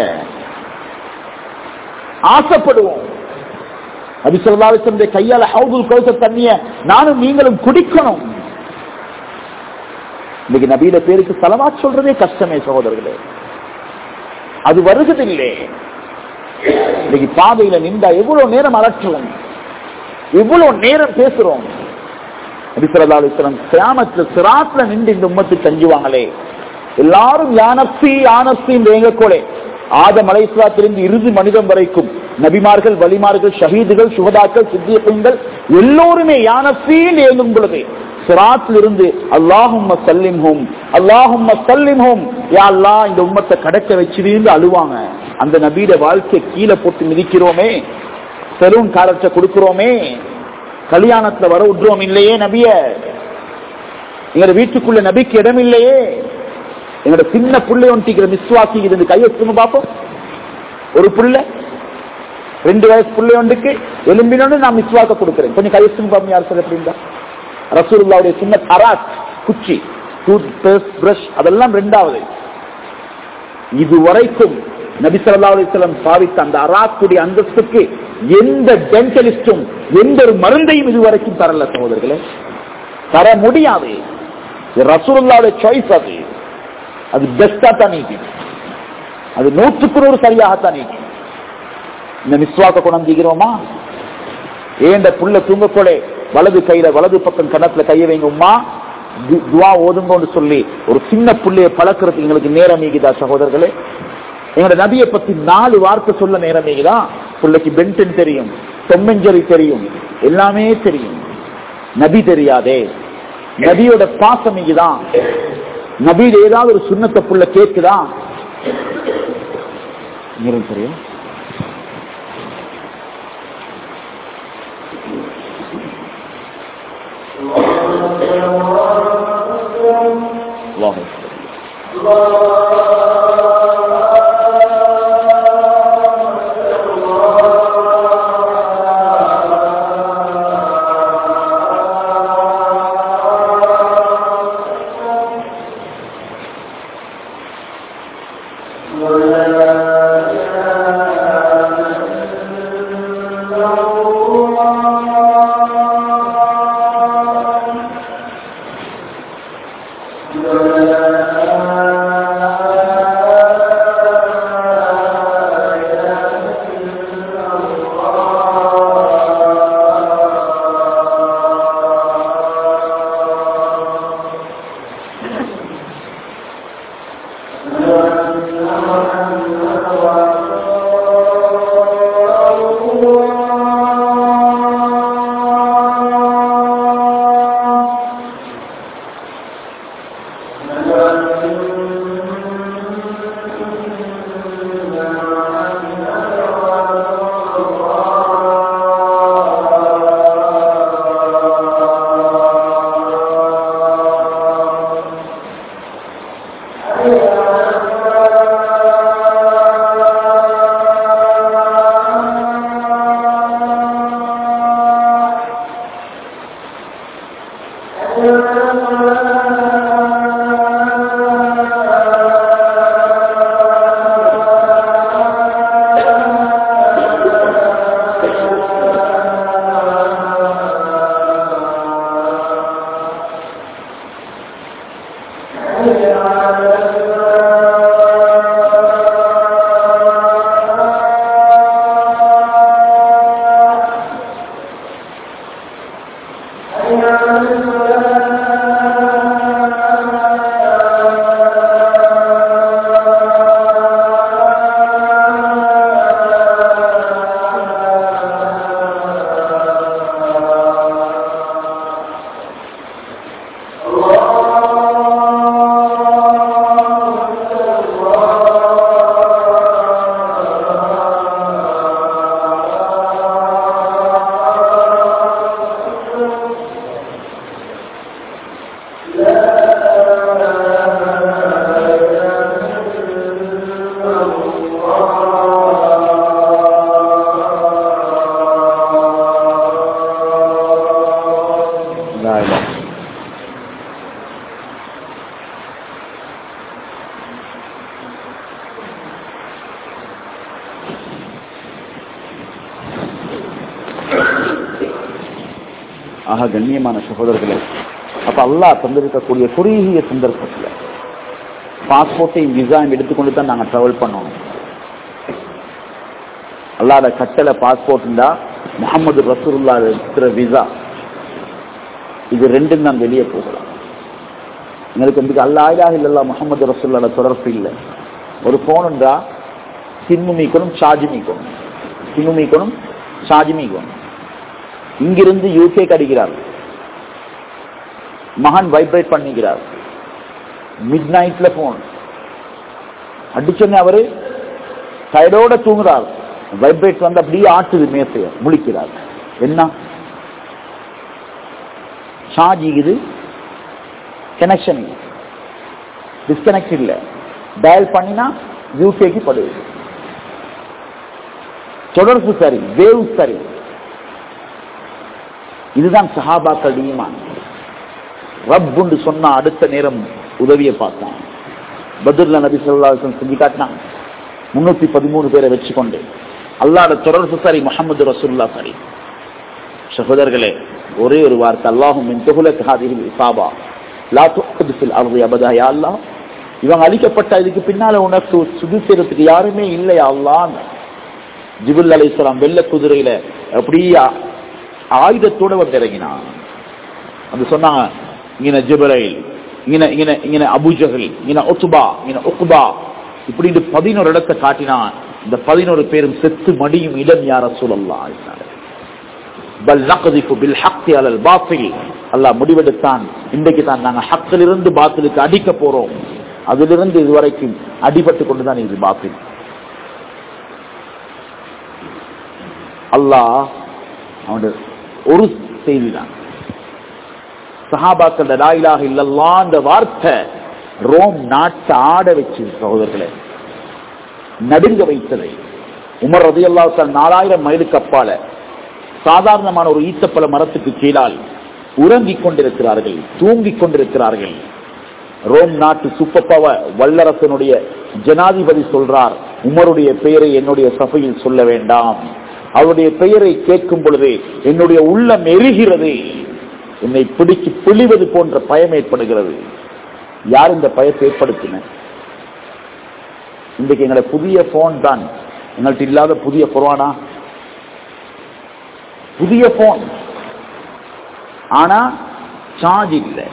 ஆசைப்படுவோம் நபி சொல்லாவிசனுடைய கையால ஹவுதுல் கௌச தண்ணிய நானும் நீங்களும் குடிக்கணும் இன்னைக்கு நபியில பேருக்கு செலவா சொல்றதே கஷ்டமே சகோதரர்களே அது வருவதில்லை இன்னைக்கு பாதையில நின்றா எவ்வளவு நேரம் அலற்றுவோம் எவ்வளவு நேரம் பேசுறோம் நபிசரதாலிஸ்வரம் கிராமத்துல சிராத்துல நின்று இந்த உம்மத்துக்கு தஞ்சுவாங்களே எல்லாரும் யானப்சி யானப்சி வேங்கக்கோளே ஆதம் அலைஸ்லாத்திலிருந்து இறுதி மனிதம் வரைக்கும் நபிமார்கள் வலிமார்கள் ஷஹீதுகள் சுகதாக்கள் சித்தியங்கள் எல்லோருமே யானப்சியில் இயங்கும் பொழுது சிராத்தில் இருந்து அல்லாஹும் சல்லிம்ஹும் அல்லாஹும் சல்லிம்ஹும் யா அல்லாஹ் இந்த உம்மத்தை கடக்க வச்சிருந்து அழுவாங்க அந்த நபீட வாழ்க்கை கீழே போட்டு மிதிக்கிறோமே செலூன் காரத்தை கொடுக்கிறோமே கல்யாணத்துல வர விடுறோம் இல்லையே நபிய எங்க வீட்டுக்குள்ள நபிக்கு இடம் இல்லையே எங்களோட சின்ன புள்ளை ஒன்றிக்கிற மிஸ்வாசி இது கையை சும்மா பார்ப்போம் ஒரு புள்ள ரெண்டு வயசு புள்ளை ஒன்றுக்கு எலும்பினோடு நான் மிஸ்வாக்க கொடுக்கிறேன் கொஞ்சம் கையை சும்மா பார்ப்போம் யார் சார் எப்படிங்களா ரசூலுல்லாவுடைய சின்ன அராத் குச்சி டூத் பேஸ்ட் பிரஷ் அதெல்லாம் ரெண்டாவது இதுவரைக்கும் நபி ஸல்லல்லாஹு அலைஹி வஸல்லம் பாவித்த அந்த அராத்துடைய அந்தஸ்துக்கு எந்த டென்டலிஸ்டும் எந்த ஒரு மருந்தையும் இதுவரைக்கும் தரல சகோதரர்களே தர முடியாது இது ரசூலுல்லாவுடைய சாய்ஸ் அது அது பெஸ்டா தான் நீக்கி அது நூற்றுக்கு நூறு சரியாகத்தான் நீக்கி இந்த மிஸ்வாக்க குணந்திக்கிறோமா ஏண்ட புள்ள தூங்கக்கொலை வலது கையில வலது பக்கம் கணத்துல கைய வைங்க உம்மா து- துவா ஓதுங்கன்னு சொல்லி ஒரு சின்ன புள்ளைய பழக்கிறதுக்கு எங்களுக்கு நேரம் நீக்குதா சகோதரர்களே எங்களோட நபியை பத்தி நாலு வார்த்தை சொல்ல நேரம் நீக்குதா பிள்ளைக்கு பென்டன் தெரியும் தொம்மஞ்சரி தெரியும் எல்லாமே தெரியும் நபி தெரியாதே நபியோட பாசம் இங்குதான் நபியில ஏதாவது ஒரு சுண்ணத்தை புள்ள கேக்குதா நேரம் தெரியும் அல்லாஹ் لا إله ஆக கண்ணியமான சகோதரர்களே அப்ப அல்லாஹ் தந்திருக்கக்கூடிய குறுகிய சந்தர்ப்பத்தில் பாஸ்போர்ட்டையும் விசாயும் எடுத்துக்கொண்டு தான் நாங்க டிராவல் பண்ணணும் அல்லாத கட்டளை பாஸ்போர்ட் இருந்தா முகமது ரசூல்லா இருக்கிற விசா இது ரெண்டும் தான் வெளியே போகலாம் எங்களுக்கு வந்து அல்லா இல்லல்லா முகமது ரசூல்லாட தொடர்பு இல்லை ஒரு போன் உண்டா சிம்மு மீக்கணும் சார்ஜ் மீக்கணும் சிம்மு மீக்கணும் சார்ஜ் மீக்கணும் இங்கிருந்து யூகே அடிக்கிறார் மகன் வைப்ரேட் பண்ணிக்கிறார் மிட் நைட்ல போன் அடிச்சோன்னே அவரு டயர்டோட தூங்குறார் வைப்ரேட் வந்து அப்படியே ஆட்டுது மேசைய முழிக்கிறார் என்ன சார்ஜ் இது கனெக்ஷன் டிஸ்கனெக்ட் இல்ல டயல் பண்ணினா யூகேக்கு படுது தொடர்பு சரி வேவ் சரி இதுதான் சஹாபாக்கள் ஈமான் ரப்புண்டு சொன்னா அடுத்த நேரம் உதவியை பார்த்தான் பத்ர்ல நபி சொல்லா செஞ்சு காட்டினாங்க முன்னூத்தி பதிமூணு பேரை வச்சுக்கொண்டு அல்லாட தொடர்பு சரி முகமது ரசூல்லா சரி சகோதரர்களே ஒரே ஒரு வார்த்தை அல்லாஹும் மின் துகுலக் ஹாதிஹில் இசாபா லா துக்து ஃபில் அர்தி அபதா யா அல்லாஹ் இவங்க அழிக்கப்பட்ட இதுக்கு பின்னால உனக்கு சுது செய்யறதுக்கு யாருமே இல்லையா அல்லாஹ் ஜிபுல் அலைஹிஸ்ஸலாம் வெள்ள குதிரையில அப்படியே ஆயுதத்தோட வந்து இறங்கினான் அது சொன்னாங்க இங்க ஜிபரைல் இங்க இங்க இங்க அபுஜஹல் இங்க ஒத்துபா இங்க உக்பா இப்படின்னு பதினோரு இடத்தை காட்டினான் இந்த பதினோரு பேரும் செத்து மடியும் இடம் யார சூழல்லா பல் நக்திஃபு பில் ஹக்தி அலல் பாத்தில் அல்லாஹ் முடிவெடுத்தான் இன்றைக்கு தான் நாங்க ஹக்கிலிருந்து பாத்திலுக்கு அடிக்க போறோம் அதிலிருந்து இதுவரைக்கும் அடிபட்டு கொண்டுதான் இது பாத்தில் அல்லாஹ் அவனுடைய ஒரு செய்தி தான் சஹாபாக்கள் லாயிலாக இல்லல்லா அந்த வார்த்தை ரோம் நாட்டை ஆட வச்சு சகோதரர்களே நடுங்க வைத்ததை உமர் ரதியல்லா நாலாயிரம் மைலுக்கு அப்பால சாதாரணமான ஒரு ஈத்தப்பழ மரத்துக்கு கீழால் உறங்கிக் கொண்டிருக்கிறார்கள் தூங்கிக் கொண்டிருக்கிறார்கள் ரோம் நாட்டு சுப்பப்பவ வல்லரசனுடைய ஜனாதிபதி சொல்றார் உமருடைய பெயரை என்னுடைய சபையில் சொல்ல வேண்டாம் அவருடைய பெயரை கேட்கும் பொழுது என்னுடைய உள்ளம் எரிகிறது என்னை பிடிச்சு பிழிவது போன்ற பயம் ஏற்படுகிறது யார் இந்த பயத்தை ஏற்படுத்தின இன்றைக்கு எங்களை புதிய போன் தான் எங்கள்கிட்ட இல்லாத புதிய குரானா புதிய போன் ஆனா சார்ஜ் இல்லை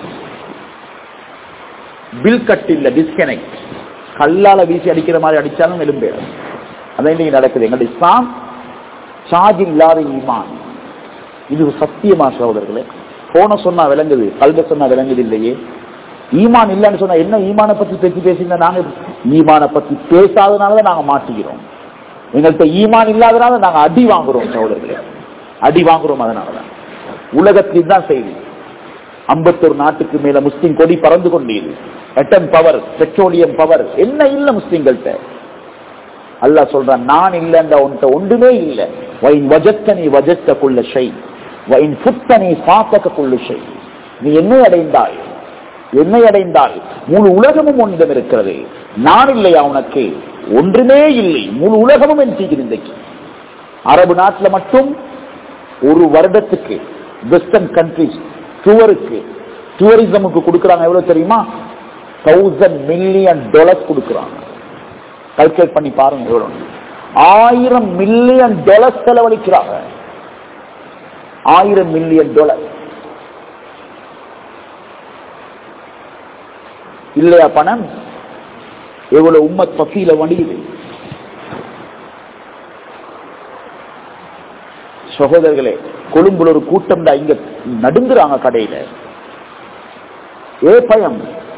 பில் கட் இல்ல டிஸ்கனெக்ட் கல்லால வீசி அடிக்கிற மாதிரி அடிச்சாலும் எலும்பேறும் அதான் இன்னைக்கு நடக்குது எங்களுடைய இஸ்லாம் சார்ஜ் இல்லாத ஈமான் இது சத்தியமா சகோதரர்களே போன சொன்னா விளங்குது கல்வ சொன்னா விளங்குது இல்லையே ஈமான் இல்லைன்னு சொன்னா என்ன ஈமானை பத்தி பேசி பேசியிருந்தா நாங்க ஈமானை பத்தி பேசாதனாலதான் நாங்க மாட்டிக்கிறோம் எங்கள்கிட்ட ஈமான் இல்லாதனால நாங்க அடி வாங்குறோம் சகோதரர்களே அடி வாங்குறோம் அதனாலதான் உலகத்தில் தான் செய்தி ஐம்பத்தொரு நாட்டுக்கு மேல முஸ்லிம் கொடி பறந்து கொண்டீது எட்டன் பவர் பெட்ரோலியம் பவர் என்ன இல்ல முஸ்லிம்கள்ட்ட அல்லா சொல்றான் நான் இல்லைன்ற உன்ட்ட ஒன்றுமே இல்லை வைன் வஜத்தனி வஜத்த கொள்ள ஷை வைன் புத்தனி சாத்தக்க கொள்ளு ஷை நீ என்ன அடைந்தாய் என்னை அடைந்தால் முழு உலகமும் உன்னிடம் இருக்கிறது நான் இல்லையா உனக்கு ஒன்றுமே இல்லை முழு உலகமும் என் செய்கிறது இன்றைக்கு அரபு நாட்டில் மட்டும் ஒரு வருடத்துக்கு வெஸ்டர்ன் கண்ட்ரிஸ் டூருக்கு டூரிசமுக்கு கொடுக்கறாங்க எவ்வளவு தெரியுமா தௌசண்ட் மில்லியன் டாலர்ஸ் கொடுக்கறாங்க கல்குலேட் பண்ணி பாருங்க எவ்வளவு ஆயிரம் மில்லியன் டாலர் செலவழிக்கிறாங்க ஆயிரம் மில்லியன் டாலர் இல்லையா பணம் எவ்வளவு உம்மத் பசியில வண்டியுது சகோதரர்களே கொழும்புல ஒரு கூட்டம் இங்க நடுங்குறாங்க கடையில ஏ பயம்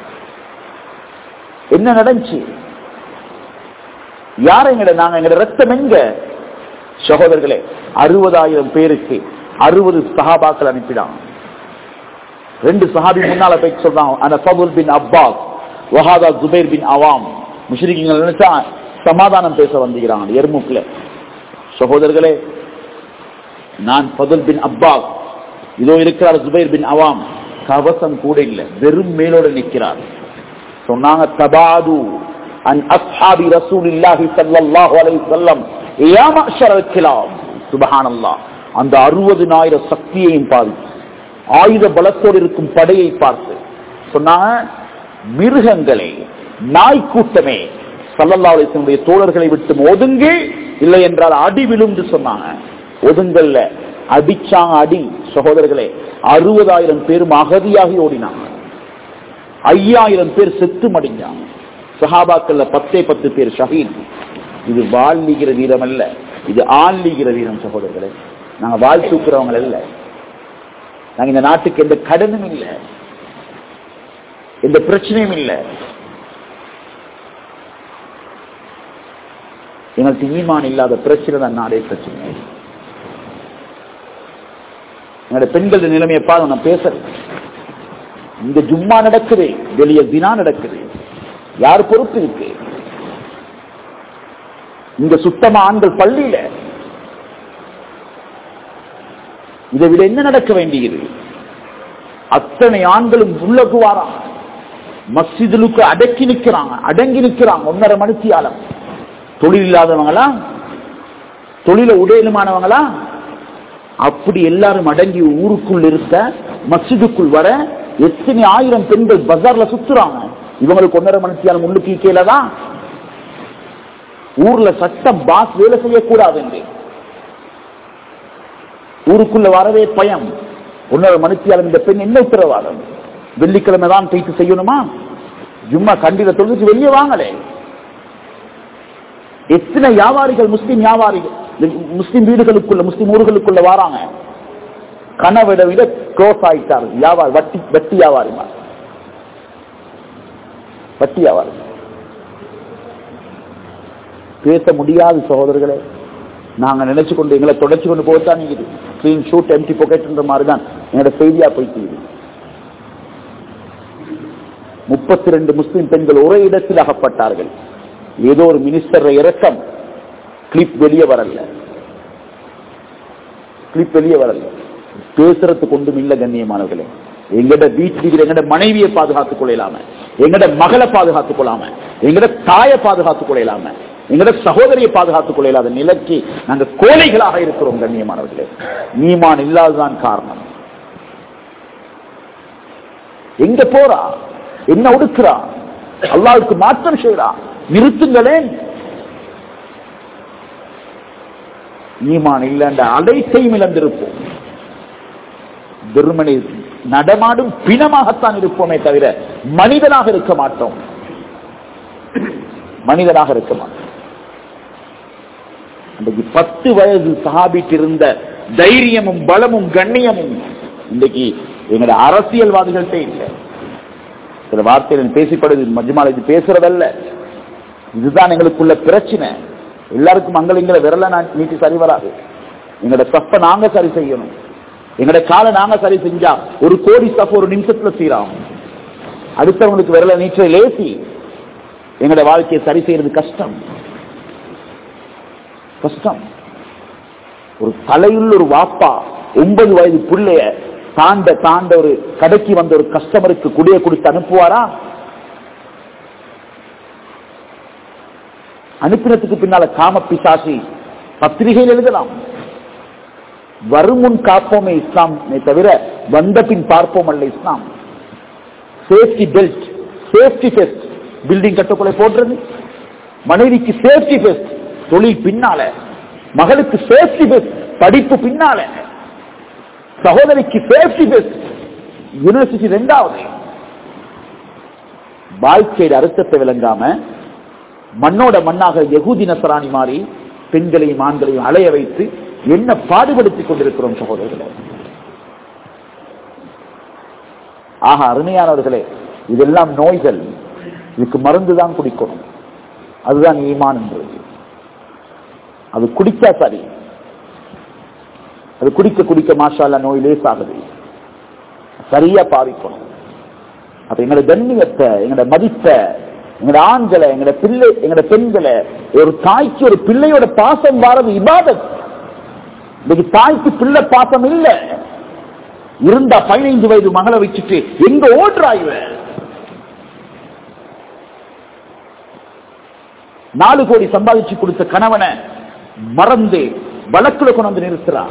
என்ன நடந்துச்சு யார் எங்கட நாங்க எங்கட ரத்தம் எங்க சகோதரர்களே அறுபதாயிரம் பேருக்கு அறுபது சஹாபாக்கள் அனுப்பிடாங்க ரெண்டு சஹாபி முன்னால போய் சொல்றாங்க அந்த ஃபபுல் பின் அப்பாஸ் வஹாதா ஜுபைர் பின் அவாம் முஷ்ரிக்கீங்கள் நினைச்சா சமாதானம் பேச வந்துக்கிறாங்க எர்முக்ல சகோதரர்களே நான் ஃபதுல் பின் அப்பாஸ் இதோ இருக்கிறார் ஜுபைர் பின் அவாம் கவசம் கூட இல்லை வெறும் மேலோட நிற்கிறார் சொன்னாங்க தபாது அன் அஸ்ஹாபி ரசூலில்லாஹி ஸல்லல்லாஹு அலைஹி வஸல்லம் யா மஅஷரல் கிலாம் சுப்ஹானல்லாஹ் அந்த அறுபதினாயிரம் சக்தியையும் பார்த்து ஆயுத பலத்தோடு இருக்கும் படையை பார்த்து சொன்னாங்க மிருகங்களே நாய் கூட்டமே சல்லல்லாஹு அலைஹி வஸல்லம் தோழர்களை விட்டு ஒதுங்கு இல்லை என்றால் அடி விழுந்து சொன்னாங்க ஒதுங்கல்ல அடிச்சாங்க அடி சகோதரர்களே அறுபதாயிரம் பேரும் அகதியாகி ஓடினாங்க ஐயாயிரம் பேர் செத்து மடிஞ்சாங்க சஹாபாக்கள்ல பத்தே பத்து பேர் ஷஹீத் இது வாழ் நீகிற வீரம் அல்ல இது ஆள் நீகிற வீரம் சகோதரர்களே நாங்க வாழ் தூக்குறவங்க அல்ல நாங்க இந்த நாட்டுக்கு எந்த கடனும் இல்லை எந்த பிரச்சனையும் இல்லை எங்களுக்கு ஈமான் இல்லாத பிரச்சனை தான் நாடே பிரச்சனை என்னோட பெண்கள் நிலைமையை பார்த்து நான் பேசுறேன் இங்க ஜும்மா நடக்குது வெளிய தினா நடக்குது யார் பொறுப்பு இருக்கு இங்க சுத்தமா ஆண்கள் பள்ளியில இதை விட என்ன நடக்க வேண்டியது அத்தனை ஆண்களும் உள்ளக்கு வாராங்க மஸ்ஜிதுலுக்கு அடக்கி நிக்கிறாங்க அடங்கி நிக்கிறாங்க ஒன்னரை மணித்தியாலம் தொழில் இல்லாதவங்களா தொழில உடையலுமானவங்களா அப்படி எல்லாரும் அடங்கி ஊருக்குள் இருக்க மஸ்ஜிதுக்குள் வர எத்தனை ஆயிரம் பெண்கள் பஜார்ல சுத்துறாங்க இவங்களுக்கு ஒன்னரை மணித்தியாலம் உள்ளுக்கு கீழே தான் ஊர்ல சட்டம் பாஸ் வேலை செய்யக்கூடாது என்று ஊருக்குள்ள வரவே பயம் ஒன்னரை மணித்தியாலம் இந்த பெண் என்ன உத்தரவாதம் வெள்ளிக்கிழமை தான் பேச்சு செய்யணுமா ஜும்மா கண்டித தொழுது வெளியே வாங்கலே எத்தனை வியாபாரிகள் முஸ்லிம் வியாபாரிகள் முஸ்லிம் வீடுகளுக்குள்ள முஸ்லிம் ஊர்களுக்குள்ள வராங்க கனவிட விட க்ளோஸ் ஆயிட்டாரு வியாபாரி வட்டி வட்டி வியாபாரி வட்டி வியாபாரி பேச முடியாது சகோதரர்களே நாங்க நினைச்சு கொண்டு எங்களை தொடர்ச்சி கொண்டு போகத்தான் இது கிளீன் ஷூட் எம்டி பாக்கெட்ன்ற மாதிரி தான் எங்களோட செய்தியா போயிட்டு முப்பத்தி ரெண்டு முஸ்லிம் பெண்கள் ஒரே இடத்தில் அகப்பட்டார்கள் ஏதோ ஒரு மினிஸ்டர் இறக்கம் கிளிப் வெளியே வரல கிளிப் வெளியே வரல பேசுறது கொண்டும் இல்ல கண்ணியமானவர்களே எங்கட வீட்டில் எங்கட மனைவியை பாதுகாத்துக் கொள்ளலாம எங்கட மகளை பாதுகாத்துக் கொள்ளாம எங்கட தாயை பாதுகாத்துக் கொள்ளலாம எங்கட சகோதரியை பாதுகாத்துக் கொள்ளாத நிலைக்கு நாங்க கோழைகளாக இருக்கிறோம் கண்ணியமானவர்களே நீமான் இல்லாததான் காரணம் எங்க போறா என்ன ஒடுக்கிறா அல்லாவுக்கு மாற்றம் செய்யறா நிறுத்துங்களேன் ஈமான் இல்லைன்ற அடைத்தையும் இழந்திருப்போம் வெறுமனை நடமாடும் பிணமாகத்தான் இருப்போமே தவிர மனிதனாக இருக்க மாட்டோம் மனிதனாக இருக்க மாட்டோம் அன்றைக்கு பத்து வயது சஹாபிக்கு இருந்த தைரியமும் பலமும் கண்ணியமும் இன்றைக்கு எங்களோட அரசியல்வாதிகள்கிட்ட இல்லை சில வார்த்தைகள் பேசிப்படுது மஜ்மால இது பேசுறதல்ல இதுதான் எங்களுக்குள்ள பிரச்சனை எல்லாருக்கும் அங்கலிங்கிற விரல நீட்டி சரி வராது எங்களோட தப்ப நாங்க சரி செய்யணும் எங்களோட காலை நாங்க சரி செஞ்சா ஒரு கோடி தப்பு ஒரு நிமிஷத்துல சீராம் அடுத்தவங்களுக்கு விரல நீற்ற லேசி எங்களோட வாழ்க்கையை சரி செய்யறது கஷ்டம் கஷ்டம் ஒரு தலையுள்ள ஒரு வாப்பா ஒன்பது வயது பிள்ளைய தாண்ட தாண்ட ஒரு கடைக்கு வந்த ஒரு கஸ்டமருக்கு குடிய கொடுத்து அனுப்புவாரா அனுப்பினத்துக்கு பின்னால காம பிசாசி பத்திரிகையில் எழுதலாம் வருமுன் காப்போமே இஸ்லாம் தவிர வந்த பின் பார்ப்போம் அல்ல இஸ்லாம் safety belt safety best building கட்டக்குள்ளே போடுறது மனைவிக்கு சேஃப்டி பெஸ்ட் தொழில் பின்னால மகளுக்கு சேஃப்டி பெஸ்ட் படிப்பு பின்னால சகோதரிக்கு சேஃப்டி பெஸ்ட் யூனிவர்சிட்டி ரெண்டாவது வாழ்க்கையோட அர்த்தத்தை விளங்காம மண்ணோட மண்ணாக யகூதி நசராணி மாறி பெண்களையும் ஆண்களையும் அலைய வைத்து என்ன பாடுபடுத்திக் கொண்டிருக்கிறோம் சகோதரர்களே ஆக அருமையானவர்களே இதெல்லாம் நோய்கள் இதுக்கு மருந்து தான் குடிக்கணும் அதுதான் ஈமான் என்பது அது குடிச்சா சரி அது குடிக்க குடிக்க மாஷால நோய் லேசாகுது சரியா பாவிக்கணும் அப்ப எங்களோட கண்ணியத்தை எங்களோட மதிப்பை எங்களோட ஆண்களை எங்களோட பிள்ளை எங்களோட பெண்களை ஒரு தாய்க்கு ஒரு பிள்ளையோட பாசம் வாரது இபாதத் இன்னைக்கு தாய்க்கு பிள்ளை பாசம் இல்ல இருந்தா பதினைந்து வயது மகளை வச்சுட்டு எங்க ஓடுறா இவ நாலு கோடி சம்பாதிச்சு கொடுத்த கணவனை மறந்து வழக்குல கொண்டு வந்து நிறுத்துறா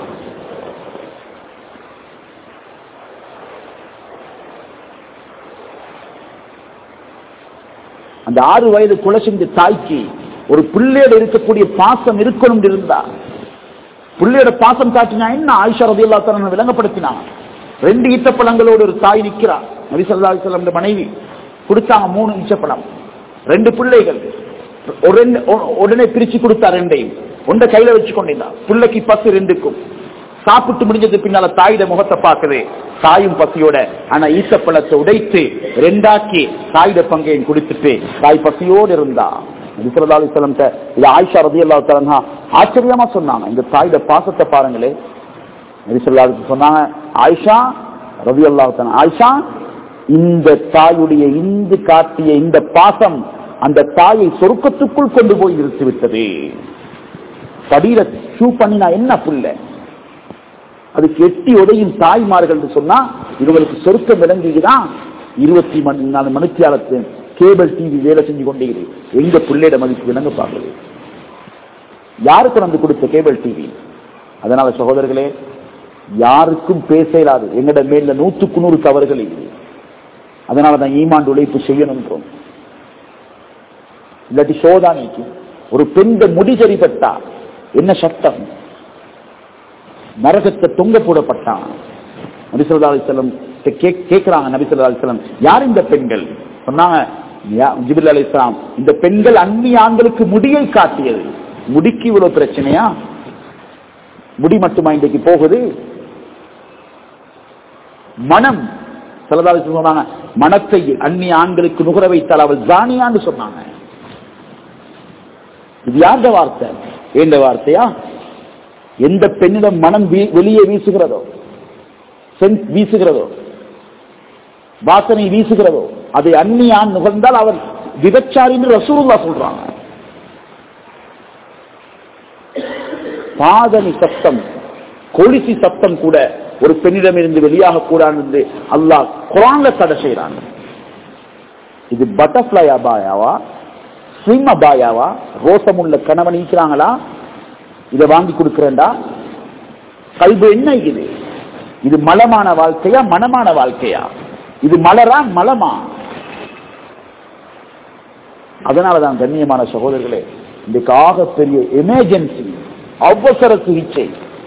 அந்த ஆறு வயது குலை செஞ்ச தாய்க்கு ஒரு பிள்ளையோட இருக்கக்கூடிய பாசம் இருக்கணும் இருந்தா பிள்ளையோட பாசம் காட்டினா என்ன ஆயிஷா ரதி அல்லா விளங்கப்படுத்தினா ரெண்டு ஈச்சப்பழங்களோடு ஒரு தாய் நிக்கிறா நபி சொல்லா அலிஸ்லாம் மனைவி கொடுத்தாங்க மூணு ஈச்சப்பழம் ரெண்டு பிள்ளைகள் ஒரு ரெண்டு- உ- உடனே பிரிச்சு கொடுத்தா ரெண்டையும் ஒன்றை கையில வச்சு கொண்டிருந்தா பிள்ளைக்கு பசு ரெண்டுக்கும் சாப்பிட்டு முடிஞ்சது பின்னால தாயிட முகத்தை பார்க்குது தாயும் பசியோட ஆனா ஈசப்பழத்தை உடைத்து ரெண்டாக்கி தாயிட பங்கையும் குடித்துட்டு தாய் பசியோடு இருந்தா நபிசல்லா அலிஸ்லாம் இது ஆயிஷா ரதி அல்லா ஆச்சரியமா சொன்னாங்க இந்த தாயிட பாசத்தை பாருங்களே நபிசல்லா சொன்னாங்க ஆயிஷா ரவி அல்லா ஆயிஷா இந்த தாயுடைய இந்து காட்டிய இந்த பாசம் அந்த தாயை சொருக்கத்துக்குள் கொண்டு போய் நிறுத்தி விட்டது படியில ஷூ பண்ணினா என்ன புள்ள அதுக்கு எட்டி உதையும் தாய்மார்கள் என்று சொன்னா இவங்களுக்கு சொருக்கம் விளங்குகிறான் இருபத்தி மணி நாலு மணித்தியாலத்து கேபிள் டிவி வேலை செஞ்சு கொண்டே இரு. எங்க பிள்ளையிட மதிப்பு விளங்க பார்க்குது யாருக்கு வந்து கொடுத்த கேபிள் டிவி அதனால சகோதரர்களே யாருக்கும் பேச இயலாது எங்கட மேல நூற்றுக்கு நூறு தவறுகள் இருக்குது அதனால தான் ஈமாண்டு உழைப்பு செய்யணுன்றோம் இல்லாட்டி சோதானைக்கு ஒரு பெண்ட முடி சரிபட்டா என்ன சட்டம் நரகத்தை தொங்க போடப்பட்டான் நபிசல்லா அலிஸ்லம் கேட்கிறாங்க நபிசல்லா அலிஸ்லம் யார் இந்த பெண்கள் சொன்னாங்க யா- ஜிபில் அலி இஸ்லாம் இந்த பெண்கள் அந்நிய ஆண்களுக்கு முடியை காட்டியது முடிக்கு இவ்வளவு பிரச்சனையா முடி மட்டுமா இன்றைக்கு போகுது மனம் சிலதாலி சொன்னாங்க மனத்தை அந்நிய ஆண்களுக்கு நுகர வைத்தால் அவள் ஜானியான்னு சொன்னாங்க இது யார்ட வார்த்தை எந்த வார்த்தையா எந்த பெண்ணிடம் மனம் வீ- வெளியே வீசுகிறதோ சென்ஸ் வீசுகிறதோ வாசனை வீசுகிறதோ அதை அந்நியான் நுகர்ந்தால் அவர் விபச்சாரின்னு ரசூலுல்லா சொல்றாங்க பாதனி சத்தம் கொலிசி சத்தம் கூட ஒரு பெண்ணிடம் இருந்து வெளியாக கூடாது என்று அல்லாஹ் குரான்ல தடை செய்யறாங்க இது பட்டர்ஃபிளை அபாயாவா ஸ்விம் அபாயாவா ரோசமுள்ள கணவன் ஈக்கிறாங்களா இதை வாங்கி கொடுக்கிறேன்டா கல்வி என்ன இது இது மலமான வாழ்க்கையா மனமான வாழ்க்கையா இது மலரா மலமா அதனாலதான் கண்ணியமான சகோதரர்களே இன்றைக்கு ஆகப்பெரிய எமர்ஜென்சி அவசர சிகிச்சை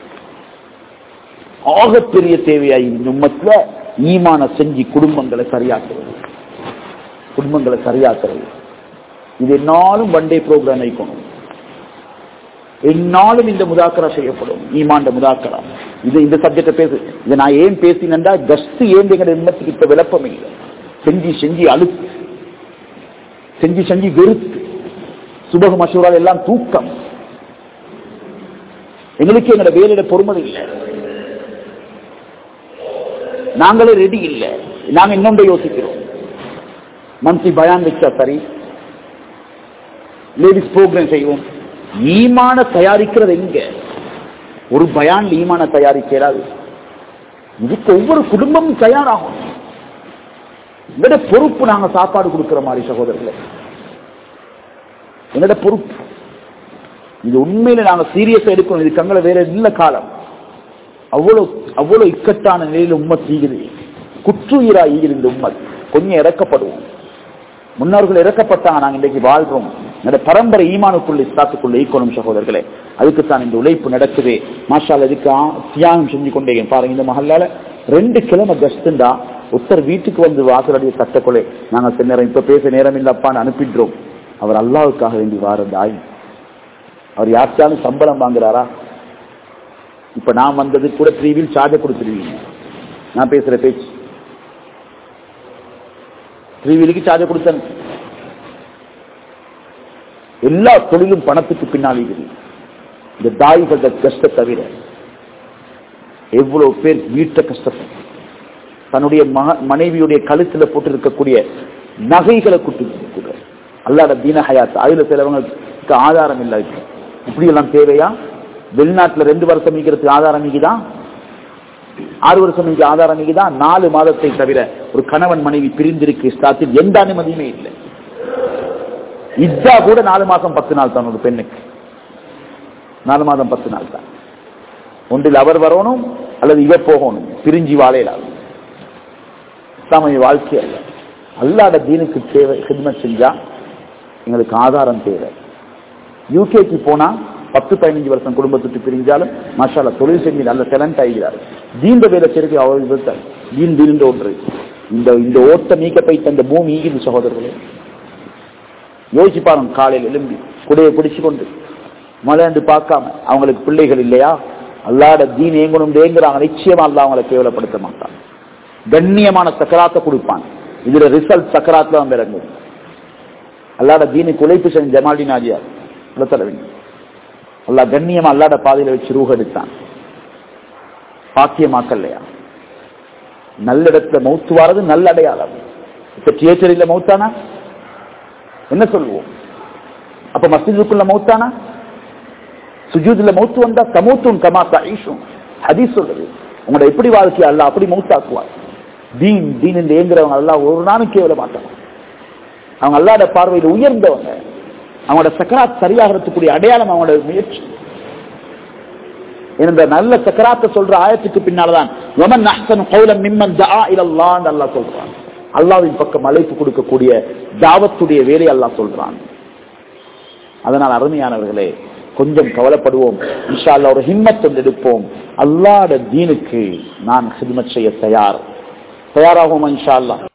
ஆகப்பெரிய தேவையா இந்த உம்மத்துல ஈமான செஞ்சு குடும்பங்களை சரியாக்குறது குடும்பங்களை சரியாக்குறது இது என்னாலும் ஒன் டே ப்ரோக்ராம் வைக்கணும் என்னாலும் இந்த முதாக்கரா செய்யப்படும் ஈமாண்ட முதாக்கரா இது இந்த சப்ஜெக்ட பேசு இதை நான் ஏன் பேசினேன்டா ஜஸ்ட் ஏன் எங்க எண்ணத்துக்கு இப்ப விளப்பம் இல்லை செஞ்சு செஞ்சு அழுத்து செஞ்சு செஞ்சு வெறுத்து சுபக மசூரால் எல்லாம் தூக்கம் எங்களுக்கு எங்களோட வேலையில பொறுமதி இல்லை நாங்களே ரெடி இல்லை நாங்க இன்னொன்றை யோசிக்கிறோம் மந்த்லி பயான் வச்சா சரி லேடிஸ் ப்ரோக்ராம் செய்வோம் ஈமான தயாரிக்கிறது எங்க ஒரு பயான் ஈமான தயாரிக்கிறாது இதுக்கு ஒவ்வொரு குடும்பமும் தயாராகும் எங்கட பொறுப்பு நாங்க சாப்பாடு கொடுக்கிற மாதிரி சகோதரர்களே என்னோட பொறுப்பு இது உண்மையில நாங்க சீரியஸா எடுக்கணும் இது கங்களை வேற இல்ல காலம் அவ்வளவு அவ்வளவு இக்கட்டான நிலையில உண்மை செய்கிறது குற்றுயிரா ஈகிறது இந்த உண்மை கொஞ்சம் இறக்கப்படுவோம் முன்னோர்கள் இறக்கப்பட்டாங்க நாங்க இன்றைக்கு வாழ்றோம் என்னோட பரம்பரை ஈமானுக்குள்ள இஸ்லாத்துக்குள்ள ஈக்கணும் சகோதரர்களே அதுக்குத்தான் இந்த உழைப்பு நடக்குது மாஷால் இதுக்கு ஆ- தியாகம் செஞ்சு கொண்டே பாருங்க இந்த மகல்லால ரெண்டு கிழமை கஸ்துண்டா ஒருத்தர் வீட்டுக்கு வந்து வாசலடிய தட்டக்கொலை நாங்க சில நேரம் இப்ப பேச நேரம் இல்லப்பான்னு அனுப்பிடுறோம் அவர் அல்லாவுக்காக வேண்டி வார தாய் அவர் யார்த்தாலும் சம்பளம் வாங்குறாரா இப்ப நான் வந்தது கூட த்ரீ வீல் சார்ஜ கொடுத்துருவீங்க நான் பேசுற பேச்சு த்ரீ வீலுக்கு சார்ஜ கொடுத்தேன் எல்லா தொழிலும் பணத்துக்கு பின்னால் இருக்குது இந்த தாய்கள கஷ்ட தவிர எவ்வளவு பேர் வீட்டை கஷ்டப்படும் தன்னுடைய மக- மனைவியுடைய கழுத்துல போட்டு இருக்கக்கூடிய நகைகளை குட்டி அல்லாட தீன ஹயாத் அதுல சிலவங்களுக்கு ஆதாரம் இல்லை இப்ப. இப்படி எல்லாம் தேவையா வெளிநாட்டுல ரெண்டு வருஷம் மீக்கிறதுக்கு ஆதாரம் மீக்குதான் ஆறு வருஷம் மீக்கு ஆதாரம் மீக்குதான் நாலு மாதத்தை தவிர ஒரு கணவன் மனைவி பிரிந்திருக்கு ஸ்டாத்தில் எந்த அனுமதியுமே இல்லை இதா கூட நாலு மாசம் பத்து நாள் தான் ஒரு பெண்ணுக்கு நாலு மாதம் பத்து நாள் தான் ஒன்றில் அவர் வரணும் அல்லது இவ போகணும் பிரிஞ்சு வாழையில இஸ்லாமிய வாழ்க்கை அல்ல அல்லாட தீனுக்கு தேவை ஹிட்மத் செஞ்சா எங்களுக்கு ஆதாரம் தேவை யூகேக்கு போனா பத்து பதினஞ்சு வருஷம் குடும்பத்துக்கு பிரிஞ்சாலும் மாஷால தொழில் செஞ்சு நல்ல டேலண்ட் ஆகிறார் தீண்ட வேலை செய்து அவர் விட்டார் தீன் தீண்ட ஒன்று இந்த இந்த ஓட்ட நீக்க போய்த்த இந்த பூமி ஈகுது சகோதரர்களே யோசிச்சு பாருங்க காலையில் எழும்பி குடையை பிடிச்சு கொண்டு மலையாண்டு பார்க்காம அவங்களுக்கு பிள்ளைகள் இல்லையா அல்லாட தீன் ஏங்கணும் ஏங்குறாங்க நிச்சயமா அல்ல அவங்களை கேவலப்படுத்த மாட்டான் கண்ணியமான சக்கராத்தை கொடுப்பான் இதுல ரிசல்ட் சக்கராத்துல வந்து இறங்கும் அல்லாட தீனுக்கு உழைப்பு செஞ்ச ஜமால்டி நாஜியார் உலத்தரவிங்க அல்லா கண்ணியமா அல்லாட பாதையில வச்சு ரூஹ் எடுத்தான் பாக்கியமாக்கல்லையா நல்ல இடத்துல மௌத்து வாரது நல்ல அடையாளம் இப்ப தியேட்டரில் மௌத்தானா என்ன சொல்லுவோம் அப்ப மஸ்ஜிதுக்குள்ள மௌத்தானா சுஜூதுல மௌத்து வந்தா சமூத்தும் கமா தஈஷும் ஹதீஸ் சொல்றது உங்களோட எப்படி வாழ்க்கையா அல்ல அப்படி மௌத்தாக்குவார் தீன் தீன் என்று ஏங்குறவங்க எல்லாம் ஒரு நாளும் கேவல மாட்டாங்க அவங்க அல்லாத பார்வையில் உயர்ந்தவங்க அவங்களோட சக்கராத் சரியாகிறதுக்குரிய அடையாளம் அவங்களோட முயற்சி இந்த நல்ல சக்கராத்தை சொல்ற ஆயத்துக்கு பின்னால்தான் வமன் அஹ்சனு கௌலம் மிம்மன் தஆ இலல்லாஹ் அல்லாஹ் சொல்றான் அல்லாஹ்வின் பக்கம் அழைப்பு கொடுக்கக்கூடிய தாவத்துடைய வேலை அல்லாஹ் சொல்றான் அதனால் அருமையானவர்களே கொஞ்சம் கவலைப்படுவோம் இன்ஷா அல்லாஹ் ஒரு ஹிம்மத் ஒன்று எடுப்போம் அல்லாட தீனுக்கு நான் ஹிதமத் செய்ய தயார் தயாராகும் இன்ஷா அல்லாஹ்